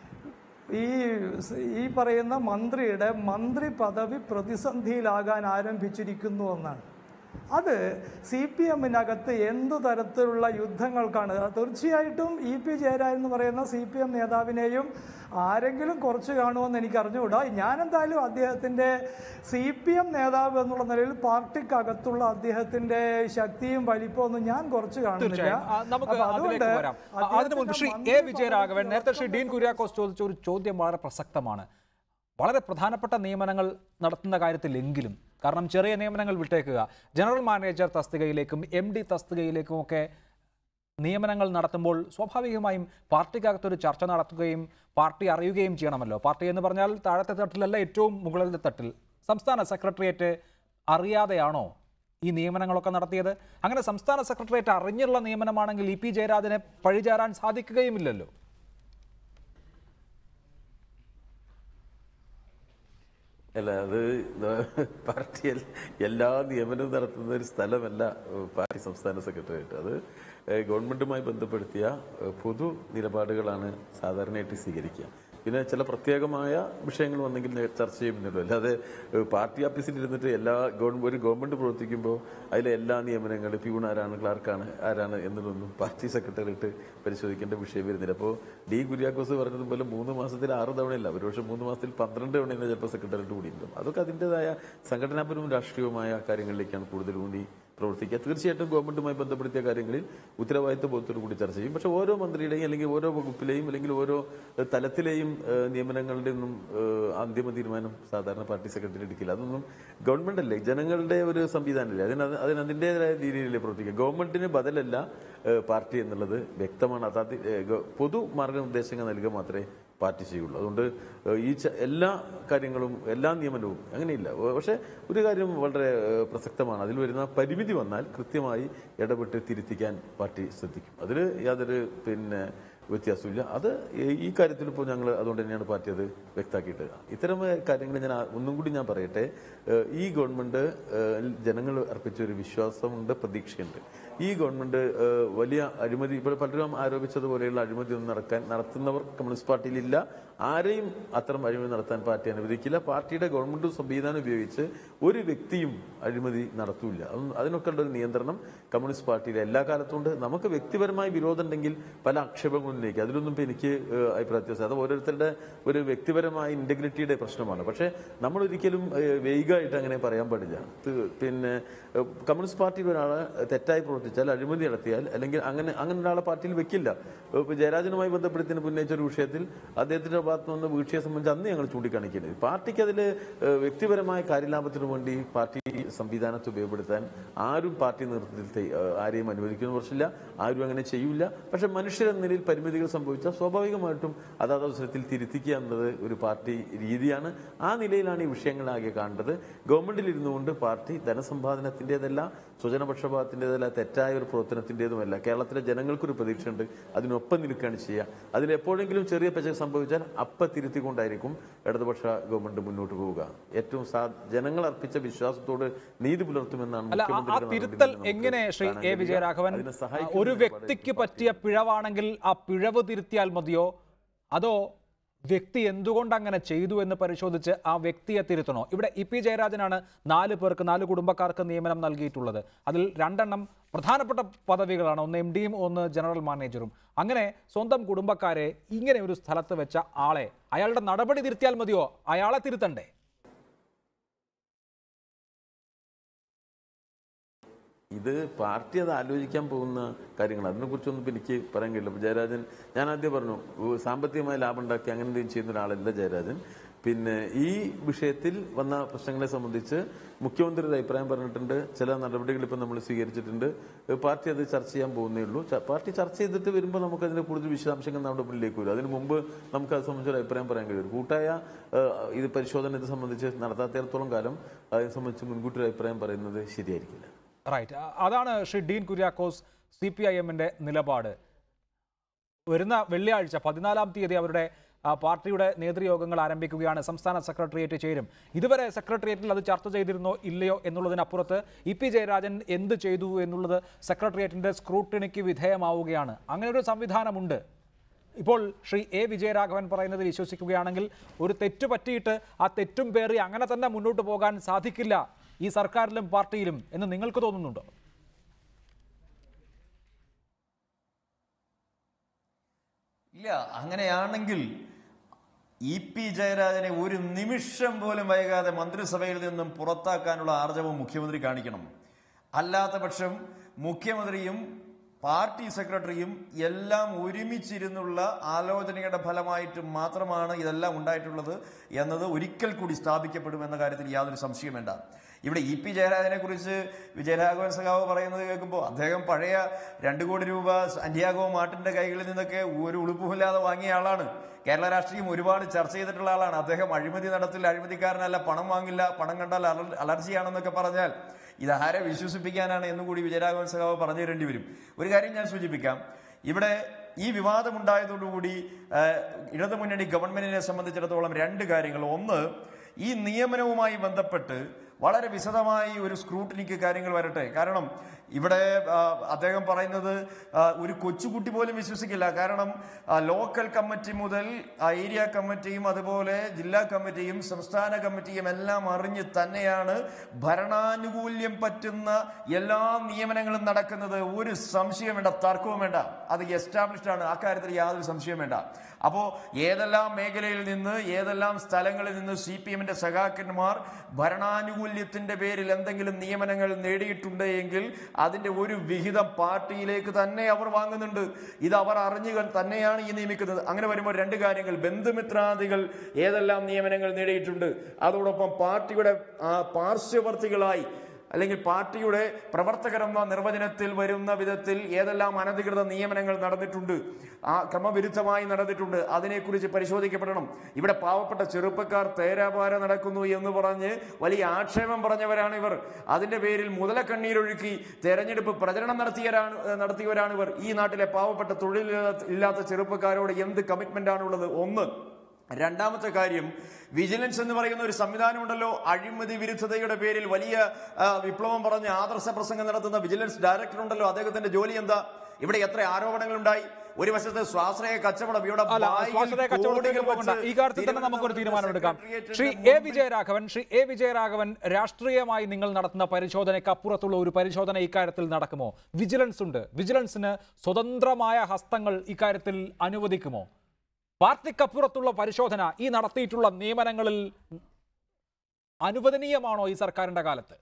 I: ഈ സ് ഈ പറയുന്ന മന്ത്രിയുടെ മന്ത്രി പദവി പ്രതിസന്ധിയിലാകാൻ ആരംഭിച്ചിരിക്കുന്നു എന്നാണ് അത് സി പി എമ്മിനകത്ത് എന്തു തരത്തിലുള്ള യുദ്ധങ്ങൾക്കാണ് അത് തീർച്ചയായിട്ടും ഇ പി ജയരാജൻ എന്ന് പറയുന്ന സി പി എം നേതാവിനെയും ആരെങ്കിലും കുറച്ച് കാണുമെന്ന് എനിക്ക് അറിഞ്ഞുകൂടാ ഞാൻ എന്തായാലും അദ്ദേഹത്തിൻ്റെ സി പി എം നേതാവ് എന്നുള്ള നിലയിൽ പാർട്ടിക്കകത്തുള്ള അദ്ദേഹത്തിൻ്റെ ശക്തിയും വലിപ്പമൊന്നും ഞാൻ കുറച്ച് കാണുന്നില്ല
A: തീർച്ചയായും ആ, നമുക്ക്
I: അപ്പൊ
A: അതിലേക്ക്
I: അതുകൊണ്ട്
A: വരാം ആ, അതിനു മുൻപ് ശ്രീ എ വിജയരാഘവൻ നേരത്തെ ശ്രീ ഡീൻ കുര്യാക്കോസ് ചോദിച്ച ഒരു ചോദ്യം വളരെ പ്രസക്തമാണ് വളരെ പ്രധാനപ്പെട്ട നിയമനങ്ങൾ നടത്തുന്ന കാര്യത്തിലെങ്കിലും കാരണം ചെറിയ നിയമനങ്ങൾ വിട്ടേക്കുക ജനറൽ മാനേജർ തസ്തികയിലേക്കും എം ഡി തസ്തികയിലേക്കും ഒക്കെ നിയമനങ്ങൾ നടത്തുമ്പോൾ സ്വാഭാവികമായും പാർട്ടിക്കകത്തൊരു ചർച്ച നടത്തുകയും പാർട്ടി അറിയുകയും ചെയ്യണമല്ലോ പാർട്ടി എന്ന് പറഞ്ഞാൽ താഴത്തെ തട്ടിലല്ല ഏറ്റവും മുകളിലത്തെ തട്ടിൽ സംസ്ഥാന സെക്രട്ടേറിയറ്റ് അറിയാതെയാണോ ഈ നിയമനങ്ങളൊക്കെ നടത്തിയത് അങ്ങനെ സംസ്ഥാന സെക്രട്ടേറിയറ്റ് അറിഞ്ഞുള്ള നിയമനമാണെങ്കിൽ ഇ പി ജയരാജനെ പഴിചാരാൻ സാധിക്കുകയുമില്ലല്ലോ
H: അല്ല അത് പാർട്ടി എൽ- എല്ലാ നിയമനവും നടത്തുന്ന ഒരു സ്ഥലമല്ല ഏഹ്, പാർട്ടി സംസ്ഥാന സെക്രട്ടേറിയറ്റ് അത് ഏഹ്, ഗവൺമെന്റുമായി ബന്ധപ്പെടുത്തിയ ഏഹ്, പൊതു നിലപാടുകളാണ് സാധാരണയായിട്ട് സ്വീകരിക്കുക പിന്നെ ചില പ്രത്യേകമായ വിഷയങ്ങൾ വന്നെങ്കിൽ നേ- ചർച്ച ചെയ്യുമെന്നുള്ളൂ അല്ലാതെ ഏഹ്, പാർട്ടി ഓഫീസിൽ ഇരുന്നിട്ട് എല്ലാ ഗവൺമെന്റ് ഒരു ഗവൺമെന്റ് പ്രവർത്തിക്കുമ്പോൾ അതിലെ എല്ലാ നിയമനങ്ങൾ പ്യൂൺ ആരാണ് ക്ലാർക്കാണ് ആരാണ് എന്നതൊന്നും പാർട്ടി സെക്രട്ടറിയിട്ട് പരിശോധിക്കേണ്ട വിഷയം വരുന്നില്ല അപ്പോൾ ഡി കുര്യാക്കോസ് പറഞ്ഞതുപോലെ മൂന്ന് മാസത്തിൽ ആറ് തവണയല്ല ഒരുപക്ഷെ മൂന്ന് മാസത്തിൽ പന്ത്രണ്ട് തവണ ചിലപ്പോൾ സെക്രട്ടറിയിട്ട് കൂടിയിട്ടുണ്ടാവും അതൊക്കെ അതിൻ്റെതായ സംഘടനാപരവും രാഷ്ട്രീയവുമായ കാര്യങ്ങളിലേക്കാണ് കൂടുതൽ കൂടി പ്രവർത്തിക്കുക തീർച്ചയായിട്ടും ഗവൺമെന്റുമായി ബന്ധപ്പെടുത്തിയ കാര്യങ്ങളിൽ ഉത്തരവാദിത്വ ബോധത്തോടു കൂടി ചർച്ച ചെയ്യും പക്ഷേ ഓരോ മന്ത്രിയുടെയും അല്ലെങ്കിൽ ഓരോ വകുപ്പിലെയും അല്ലെങ്കിൽ ഓരോ ഏഹ്, തലത്തിലെയും ഏഹ്, നിയമനങ്ങളുടെ ഒന്നും ഏഹ്, അന്തിമ തീരുമാനം സാധാരണ പാർട്ടി സെക്രട്ടറി എടുക്കില്ല അതൊന്നും ഗവൺമെന്റ് അല്ലേ ജനങ്ങളുടെ ഒരു സംവിധാനമല്ലേ അതിന് അത് അതിന് അതിൻ്റെതായ രീതിയിലല്ലേ പ്രവർത്തിക്കുക ഗവൺമെന്റിന് ബദലല്ല ഏഹ്, പാർട്ടി എന്നുള്ളത് വ്യക്തമാണ് അതാത് ഏഹ്, ഗ- പൊതു മാർഗനിർദ്ദേശങ്ങൾ നൽകുക മാത്രമേ പാർട്ടി ചെയ്യുള്ളൂ അതുകൊണ്ട് ഏഹ്, ഈ ച- എല്ലാ കാര്യങ്ങളും എല്ലാ നിയമനവും അങ്ങനെയില്ല ഏഹ്, പക്ഷേ ഒരു കാര്യം വളരെ ഏഹ്, പ്രസക്തമാണ് അതിൽ വരുന്ന പരിമിതി വന്നാൽ കൃത്യമായി ഇടപെട്ട് തിരുത്തിക്കാൻ പാർട്ടി ശ്രദ്ധിക്കും അതിൽ യാതൊരു പിന്നെ വ്യത്യാസമില്ല അത് ഈ- ഈ കാര്യത്തിൽ ഇപ്പോൾ ഞങ്ങൾ അതുകൊണ്ട് തന്നെയാണ് പാർട്ടി അത് വ്യക്തമാക്കിയിട്ട് ഇത്തരം കാര്യങ്ങൾ ഞാൻ ആ- ഒന്നും കൂടി ഞാൻ പറയട്ടെ ഏഹ്, ഈ ഗവൺമെന്റ് ഏഹ്, ജനങ്ങൾ അർപ്പിച്ച ഒരു വിശ്വാസമുണ്ട് പ്രതീക്ഷയുണ്ട് ഈ ഗവൺമെന്റ് ഏഹ്, വലിയ അഴിമതി ഇപ്പോൾ പലരും ആരോപിച്ചതുപോലെയുള്ള അഴിമതി ഒന്നും നടക്കാൻ നടത്തുന്നവർ കമ്മ്യൂണിസ്റ്റ് പാർട്ടിയിലില്ല ആരെയും അത്തരം അഴിമതി നടത്താൻ പാർട്ടി അനുവദിക്കില്ല പാർട്ടിയുടെ ഗവൺമെന്റ് സംവിധാനം ഉപയോഗിച്ച് ഒരു വ്യക്തിയും അഴിമതി നടത്തൂല അതൊന്നും- അതിനൊക്കെ ഉള്ള ഒരു നിയന്ത്രണം കമ്മ്യൂണിസ്റ്റ് പാർട്ടിയിലെ എല്ലാ കാലത്തും ഉണ്ട് നമുക്ക് വ്യക്തിപരമായ വിരോധം ഉണ്ടെങ്കിൽ പല ആക്ഷേപങ്ങളും ഉന്നയിക്കും അതിലൊന്നും ഇപ്പൊ എനിക്ക് ഏഹ്, അഭിപ്രായ വ്യത്യാസം അത് ഓരോരുത്തരുടെ ഒരു വ്യക്തിപരമായ ഇന്റഗ്രിറ്റിയുടെ പ്രശ്നമാണ് പക്ഷേ നമ്മൾ ഒരിക്കലും ഏഹ്, വേഗമായിട്ട് അങ്ങനെ പറയാൻ പാടില്ല ത്- പിന്നെ ഏഹ്, കമ്മ്യൂണിസ്റ്റ് പാർട്ടിയിൽ ഒരാളെ തെറ്റായി പ്രവർത്തിച്ചാൽ അഴിമതി നടത്തിയാൽ അല്ലെങ്കിൽ അങ്ങനെ അങ്ങനെ ഒരാളെ പാർട്ടിയിൽ വെക്കില്ല ഇപ്പൊ ജയരാജനുമായി ബന്ധപ്പെടുത്തിന് ഉന്നയിച്ച ഒരു വിഷയത്തിൽ അദ്ദേഹത്തിന്റെ ഭാഗത്ത് നിന്ന് വീഴ്ചയെ സംബന്ധിച്ച് അന്ന് ഞങ്ങൾ ചൂണ്ടിക്കാണിക്കുന്നത് പാർട്ടിക്ക് അതിൽ വ്യക്തിപരമായ കാര്യലാഭത്തിനു വേണ്ടി പാർട്ടി സംവിധാനത്തെ ഉപയോഗപ്പെടുത്താൻ ആരും പാർട്ടി നേതൃത്വത്തിൽ തെ- ഏഹ്, ആരെയും അനുവദിക്കുന്ന പ്രശ്നമില്ല ആരും അങ്ങനെ ചെയ്യൂല പക്ഷെ മനുഷ്യരെന്ന നിലയിൽ പരിമിതികൾ സംഭവിച്ചാൽ സ്വാഭാവികമായിട്ടും അതാത് അവസരത്തിൽ തിരുത്തിക്കുക എന്നത് ഒരു പാർട്ടി രീതിയാണ് ആ നിലയിലാണ് ഈ വിഷയങ്ങളാകെ കാണേണ്ടത് ഗവൺമെന്റിൽ ഇരുന്നുകൊണ്ട് പാർട്ടി ധനസമ്പാദനത്തിൻ്റെതല്ല സ്വജനപക്ഷപാതത്തിൻ്റെതല്ല തെറ്റായ ഒരു പ്രവർത്തനത്തിൻ്റെതുമല്ല കേരളത്തിലെ ജനങ്ങൾക്കൊരു പ്രതീക്ഷയുണ്ട് അതിനൊപ്പം നിൽക്കുകയാണ് ചെയ്യുക അതിൽ എപ്പോഴെങ്കിലും ചെറിയ പെശക് സംഭവിച്ചാൽ അപ്പം തിരുത്തിക്കൊണ്ടായിരിക്കും ഇടതുപക്ഷ ഗവൺമെന്റ് മുന്നോട്ട് പോവുക ഏറ്റവും സാ ജനങ്ങൾ അർപ്പിച്ച വിശ്വാസത്തോട് നീതി പുലർത്തുമെന്നാണ്
A: അല്ല ആ- ആ
H: മുഖ്യമന്ത്രിയുടെ
A: തിരുത്തൽ
H: നടപടിയിൽ നമുക്ക്
A: എങ്ങനെ ശ്രീ
H: കാണാൻ
A: എ
H: കഴിയുക.
A: വിജയരാഘവൻ
H: അതിനെ സഹായിക്കുന്ന
A: ഒരു
H: നിലപാട്
A: വ്യക്തിക്ക് പറ്റിയ പിഴവാണെങ്കിൽ ആ പിഴവ് തിരുത്തിയാൽ മതിയോ അതോ വ്യക്തി എന്തുകൊണ്ട് അങ്ങനെ ചെയ്തു എന്ന് പരിശോധിച്ച് ആ വ്യക്തിയെ തിരുത്തണോ ഇവിടെ ഇ പി ജയരാജനാണ് നാല് പേർക്ക് നാല് കുടുംബക്കാർക്ക് നിയമനം നൽകിയിട്ടുള്ളത് അതിൽ രണ്ടെണ്ണം പ്രധാനപ്പെട്ട പദവികളാണ് ഒന്ന് എം ഡിയും ഒന്ന് ജനറൽ മാനേജറും അങ്ങനെ സ്വന്തം കുടുംബക്കാരെ ഇങ്ങനെ ഒരു സ്ഥലത്ത് വെച്ച ആളെ അയാളുടെ നടപടി തിരുത്തിയാൽ മതിയോ അയാളെ തിരുത്തണ്ടേ
H: ഇത് പാർട്ടി അത് ആലോചിക്കാൻ പോകുന്ന കാര്യങ്ങൾ അതിനെക്കുറിച്ചൊന്നും ഇപ്പം എനിക്ക് പറയാൻ കഴിയില്ല ഇപ്പം ജയരാജൻ ഞാൻ ആദ്യം പറഞ്ഞു ഉ- സാമ്പത്തികമായ ലാഭം ഉണ്ടാക്കി അങ്ങനെ എന്തെങ്കിലും ചെയ്യുന്ന ഒരാളല്ല ജയരാജൻ പിന്നെ ഈ വിഷയത്തിൽ വന്ന പ്രശ്നങ്ങളെ സംബന്ധിച്ച് മുഖ്യമന്ത്രി ഒരു അഭിപ്രായം പറഞ്ഞിട്ടുണ്ട് ചില നടപടികൾ ഇപ്പം നമ്മൾ സ്വീകരിച്ചിട്ടുണ്ട് ഏഹ് പാർട്ടി അത് ചർച്ച ചെയ്യാൻ പോകുന്നേ ഉള്ളൂ ച- പാർട്ടി ചർച്ച ചെയ്തിട്ട് വരുമ്പോൾ നമുക്ക് അതിന്റെ കൂടുതൽ വിശദാംശങ്ങൾ നമ്മുടെ മുന്നിലേക്ക് വരും അതിന് മുമ്പ് നമുക്ക് അത് സംബന്ധിച്ച് ഒരു അഭിപ്രായം പറയാൻ കഴിയും ഒരു കൂട്ടായ ഏഹ്, ഇത് പരിശോധന ഇത് സംബന്ധിച്ച് നടത്താത്തിടത്തോളം കാലം അതിനെ സംബന്ധിച്ച് മുൻകൂട്ടി ഒരു അഭിപ്രായം പറയുന്നത് ശരിയായിരിക്കില്ല
A: റൈറ്റ് അതാണ് Shri Dean Kuriakose C P I എമ്മിൻ്റെ നിലപാട് വരുന്ന വെള്ളിയാഴ്ച പതിനാലാം തീയതി അവരുടെ ആ, പാർട്ടിയുടെ നേതൃയോഗങ്ങൾ ആരംഭിക്കുകയാണ് സംസ്ഥാന സെക്രട്ടേറിയറ്റ് ചേരും ഇതുവരെ സെക്രട്ടേറിയറ്റിൽ അത് ചർച്ച ചെയ്തിരുന്നോ ഇല്ലയോ എന്നുള്ളതിനപ്പുറത്ത് ഇ പി ജയരാജൻ എന്ത് ചെയ്തു എന്നുള്ളത് സെക്രട്ടേറിയറ്റിന്റെ സ്ക്രൂട്ടിനിക്ക് വിധേയമാവുകയാണ് അങ്ങനെ ഒരു സംവിധാനമുണ്ട് ഇപ്പോൾ ശ്രീ എ വിജയരാഘവൻ പറയുന്നത് വിശ്വസിക്കുകയാണെങ്കിൽ ഒരു തെറ്റ് പറ്റിയിട്ട് ആ തെറ്റും പേറി അങ്ങനെ തന്നെ മുന്നോട്ട് പോകാൻ സാധിക്കില്ല ഈ സർക്കാരിലും പാർട്ടിയിലും എന്ന് നിങ്ങൾക്ക് തോന്നുന്നുണ്ടോ
L: ഇല്ല അങ്ങനെയാണെങ്കിൽ ഇ പി ജയരാജനെ ഒരു നിമിഷം പോലും വൈകാതെ മന്ത്രിസഭയിൽ നിന്നും പുറത്താക്കാനുള്ള ആർജവം മുഖ്യമന്ത്രി കാണിക്കണം അല്ലാത്ത പക്ഷം മുഖ്യമന്ത്രിയും പാർട്ടി സെക്രട്ടറിയും എല്ലാം ഒരുമിച്ചിരുന്നുള്ള ആലോചനയുടെ ഫലമായിട്ട് മാത്രമാണ് ഇതെല്ലാം ഉണ്ടായിട്ടുള്ളത് എന്നത് ഒരിക്കൽ കൂടി സ്ഥാപിക്കപ്പെടുമെന്ന കാര്യത്തിൽ യാതൊരു സംശയം വേണ്ട ഇവിടെ ഇ പി ജയരാജനെ കുറിച്ച് വിജയരാഘവൻ സഖാവ് പറയുന്നത് കേൾക്കുമ്പോൾ അദ്ദേഹം പഴയ രണ്ട് കോടി രൂപ സാന്റിയാഗോ മാർട്ടിന്റെ കൈകളിൽ നിന്നൊക്കെ ഒരു ഉളുപ്പുമില്ലാതെ വാങ്ങിയ ആളാണ് കേരള രാഷ്ട്രീയം ഒരുപാട് ചർച്ച ചെയ്തിട്ടുള്ള ആളാണ് അദ്ദേഹം അഴിമതി നടത്തില്ല അഴിമതിക്കാരനല്ല പണം വാങ്ങില്ല പണം കണ്ടാൽ അലർ- അലർജിയാണെന്നൊക്കെ പറഞ്ഞാൽ ഇതാരെ വിശ്വസിപ്പിക്കാനാണ് എന്നും കൂടി വിജയരാഘവൻ സഖാവ് പറഞ്ഞു തരേണ്ടി വരും ഒരു കാര്യം ഞാൻ സൂചിപ്പിക്കാം ഇവിടെ ഈ വിവാദമുണ്ടായതോടുകൂടി ആ, ഇടതുമുന്നണി ഗവൺമെന്റിനെ സംബന്ധിച്ചിടത്തോളം രണ്ട് കാര്യങ്ങൾ ഒന്ന് ഈ നിയമനവുമായി ബന്ധപ്പെട്ട്
M: വളരെ വിശദമായി ഒരു സ്ക്രൂട്ടിനിക്ക് കാര്യങ്ങൾ വരട്ടെ കാരണം ഇവിടെ ആ, അദ്ദേഹം പറയുന്നത് ആ, ഒരു കൊച്ചുകുട്ടി പോലും വിശ്വസിക്കില്ല കാരണം ആ, ലോക്കൽ കമ്മിറ്റി മുതൽ ആ, ഏരിയ കമ്മിറ്റിയും അതുപോലെ ജില്ലാ കമ്മിറ്റിയും സംസ്ഥാന കമ്മിറ്റിയും എല്ലാം അറിഞ്ഞ് തന്നെയാണ് ഭരണാനുകൂല്യം പറ്റുന്ന എല്ലാ നിയമനങ്ങളും നടക്കുന്നത് ഒരു സംശയം വേണ്ട തർക്കവും വേണ്ട അത് എസ്റ്റാബ്ലിഷ്ഡ് ആണ് അക്കാര്യത്തിൽ യാതൊരു സംശയം വേണ്ട അപ്പോൾ ഏതെല്ലാം മേഖലയിൽ നിന്ന് ഏതെല്ലാം സ്ഥലങ്ങളിൽ നിന്ന് സി പി എമ്മിന്റെ സഖാക്കന്മാർ ഭരണാനുകൂല്യത്തിന്റെ പേരിൽ എന്തെങ്കിലും നിയമനങ്ങൾ നേടിയിട്ടുണ്ട് എങ്കിൽ അതിന്റെ ഒരു വിഹിതം പാർട്ടിയിലേക്ക് തന്നെ അവർ വാങ്ങുന്നുണ്ട് ഇത് അവർ അറിഞ്ഞു തന്നെയാണ് ഈ നിയമിക്കുന്നത് അങ്ങനെ വരുമ്പോൾ രണ്ട് കാര്യങ്ങൾ ബന്ധുമിത്രാദികൾ ഏതെല്ലാം നിയമനങ്ങൾ നേടിയിട്ടുണ്ട് അതോടൊപ്പം പാർട്ടിയുടെ ആ, പാർശ്വവർത്തികളായി അല്ലെങ്കിൽ പാർട്ടിയുടെ പ്രവർത്തകരെന്ന നിർവചനത്തിൽ വരുന്ന വിധത്തിൽ ഏതെല്ലാം അനധികൃത നിയമനങ്ങൾ നടന്നിട്ടുണ്ട് ആ ക്രമവിരുദ്ധമായി നടന്നിട്ടുണ്ട് അതിനെക്കുറിച്ച് പരിശോധിക്കപ്പെടണം ഇവിടെ പാവപ്പെട്ട ചെറുപ്പക്കാർ തേരാപാര നടക്കുന്നു എന്ന് പറഞ്ഞ് വലിയ ആക്ഷേപം പറഞ്ഞവരാണ് ഇവർ അതിന്റെ പേരിൽ മുതലക്കണ്ണീരൊഴുക്കി തെരഞ്ഞെടുപ്പ് പ്രചരണം നടത്തിയവരാണ് നടത്തിയവരാണ് ഇവർ ഈ നാട്ടിലെ പാവപ്പെട്ട തൊഴിലില്ലാത്ത ഇല്ലാത്ത ചെറുപ്പക്കാരോട് എന്ത് കമ്മിറ്റ്മെന്റ് ആണുള്ളത് ഒന്ന് രണ്ടാമത്തെ കാര്യം വിജിലൻസ് എന്ന് പറയുന്ന ഒരു സംവിധാനമുണ്ടല്ലോ അഴിമതി വിരുദ്ധതയുടെ പേരിൽ വലിയ ആ, വിപ്ലവം പറഞ്ഞ് ആദർശ പ്രസംഗം നടത്തുന്ന വിജിലൻസ് ഡയറക്ടർ ഉണ്ടല്ലോ അദ്ദേഹത്തിന്റെ ജോലി എന്താ ഇവിടെ എത്ര ആരോപണങ്ങൾ ഉണ്ടായി ഒരു വശത്ത് സ്വാശ്രയ കച്ചവടം ഇവിടെ
A: അല്ല
M: ബായിൽ
A: സ്വാശ്രയ കച്ചവടത്തിലേക്ക്
M: കോടികൾ
A: പോകണ്ട
M: വെച്ച്
A: ഈ കാര്യത്തിൽ തന്നെ നമുക്കൊരു തീരുമാനമെടുക്കാം ശ്രീ എ വിജയരാഘവൻ ശ്രീ എ വിജയരാഘവൻ രാഷ്ട്രീയമായി നിങ്ങൾ നടത്തുന്ന പരിശോധനയ്ക്ക് അപ്പുറത്തുള്ള ഒരു പരിശോധന ഇക്കാര്യത്തിൽ നടക്കുമോ വിജിലൻസ് ഉണ്ട് വിജിലൻസിന് സ്വതന്ത്രമായ ഹസ്തങ്ങൾ ഇക്കാര്യത്തിൽ അനുവദിക്കുമോ പാർട്ടിക്കപ്പുറത്തുള്ള പരിശോധന ഈ നടത്തിയിട്ടുള്ള നിയമനങ്ങളിൽ അനുവദനീയമാണോ ഈ സർക്കാരിന്റെ കാലത്ത്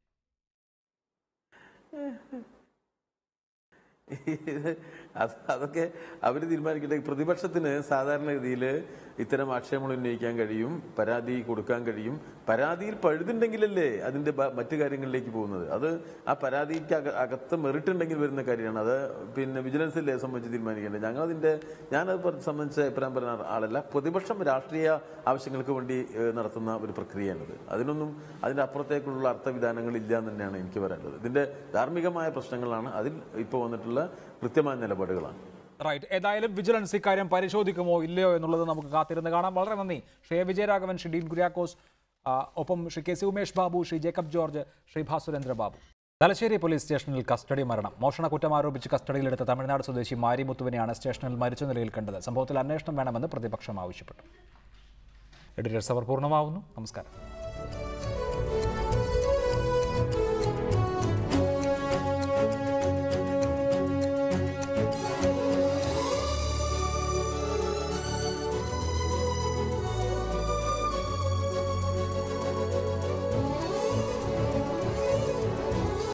H: ഇത് അത് അതൊക്കെ അവർ തീരുമാനിക്കട്ടെ പ്രതിപക്ഷത്തിന് സാധാരണഗതിയിൽ ഇത്തരം ആക്ഷേപങ്ങൾ ഉന്നയിക്കാൻ കഴിയും പരാതി കൊടുക്കാൻ കഴിയും പരാതിയിൽ പഴുതുണ്ടെങ്കിലല്ലേ അതിന്റെ ബ- മറ്റു കാര്യങ്ങളിലേക്ക് പോകുന്നത് അത് ആ പരാതിക്ക് അക- അകത്ത് മെറിറ്റ് ഉണ്ടെങ്കിൽ വരുന്ന കാര്യമാണ് അത് പിന്നെ വിജിലൻസിലെ സംബന്ധിച്ച് തീരുമാനിക്കേണ്ടത് ഞങ്ങളതിന്റെ ഞാനത് പ- സംബന്ധിച്ച് അഭിപ്രായം പറയുന്ന ആളല്ല പ്രതിപക്ഷം രാഷ്ട്രീയ ആവശ്യങ്ങൾക്ക് വേണ്ടി ഏഹ്, നടത്തുന്ന ഒരു പ്രക്രിയയാണിത് അതിനൊന്നും അതിന്റെ അപ്പുറത്തേക്കുള്ള അർത്ഥവിധാനങ്ങൾ ഇല്ല എന്ന് തന്നെയാണ് എനിക്ക് പറയാനുള്ളത് ഇതിന്റെ ധാർമ്മികമായ പ്രശ്നങ്ങളാണ് അതിൽ ഇപ്പോൾ വന്നിട്ടുള്ള കൃത്യമായ നിലപാടുകളാണ്
A: റൈറ്റ് ഏതായാലും വിജിലൻസ് ഇക്കാര്യം പരിശോധിക്കുമോ ഇല്ലയോ എന്നുള്ളത് നമുക്ക് കാത്തിരുന്ന് കാണാം വളരെ നന്ദി ശ്രീ എ. വിജയരാഘവൻ ശ്രീ ഡീൻ കുര്യാക്കോസ് ആ, ഒപ്പം Shri K C Umesh Babu Shri Jacob George Shri Bhasurendra Babu Thalassery police സ്റ്റേഷനിൽ കസ്റ്റഡി മരണം മോഷണ കുറ്റം ആരോപിച്ച് കസ്റ്റഡിയിലെടുത്ത തമിഴ്നാട് സ്വദേശി മാരിമുത്തുവിനെയാണ് സ്റ്റേഷനിൽ മരിച്ച നിലയിൽ കണ്ടത് സംഭവത്തിൽ അന്വേഷണം വേണമെന്ന് പ്രതിപക്ഷം ആവശ്യപ്പെട്ടു എഡിറ്റേഴ്സ് അവർ പൂർണ്ണമാവുന്നു നമസ്കാരം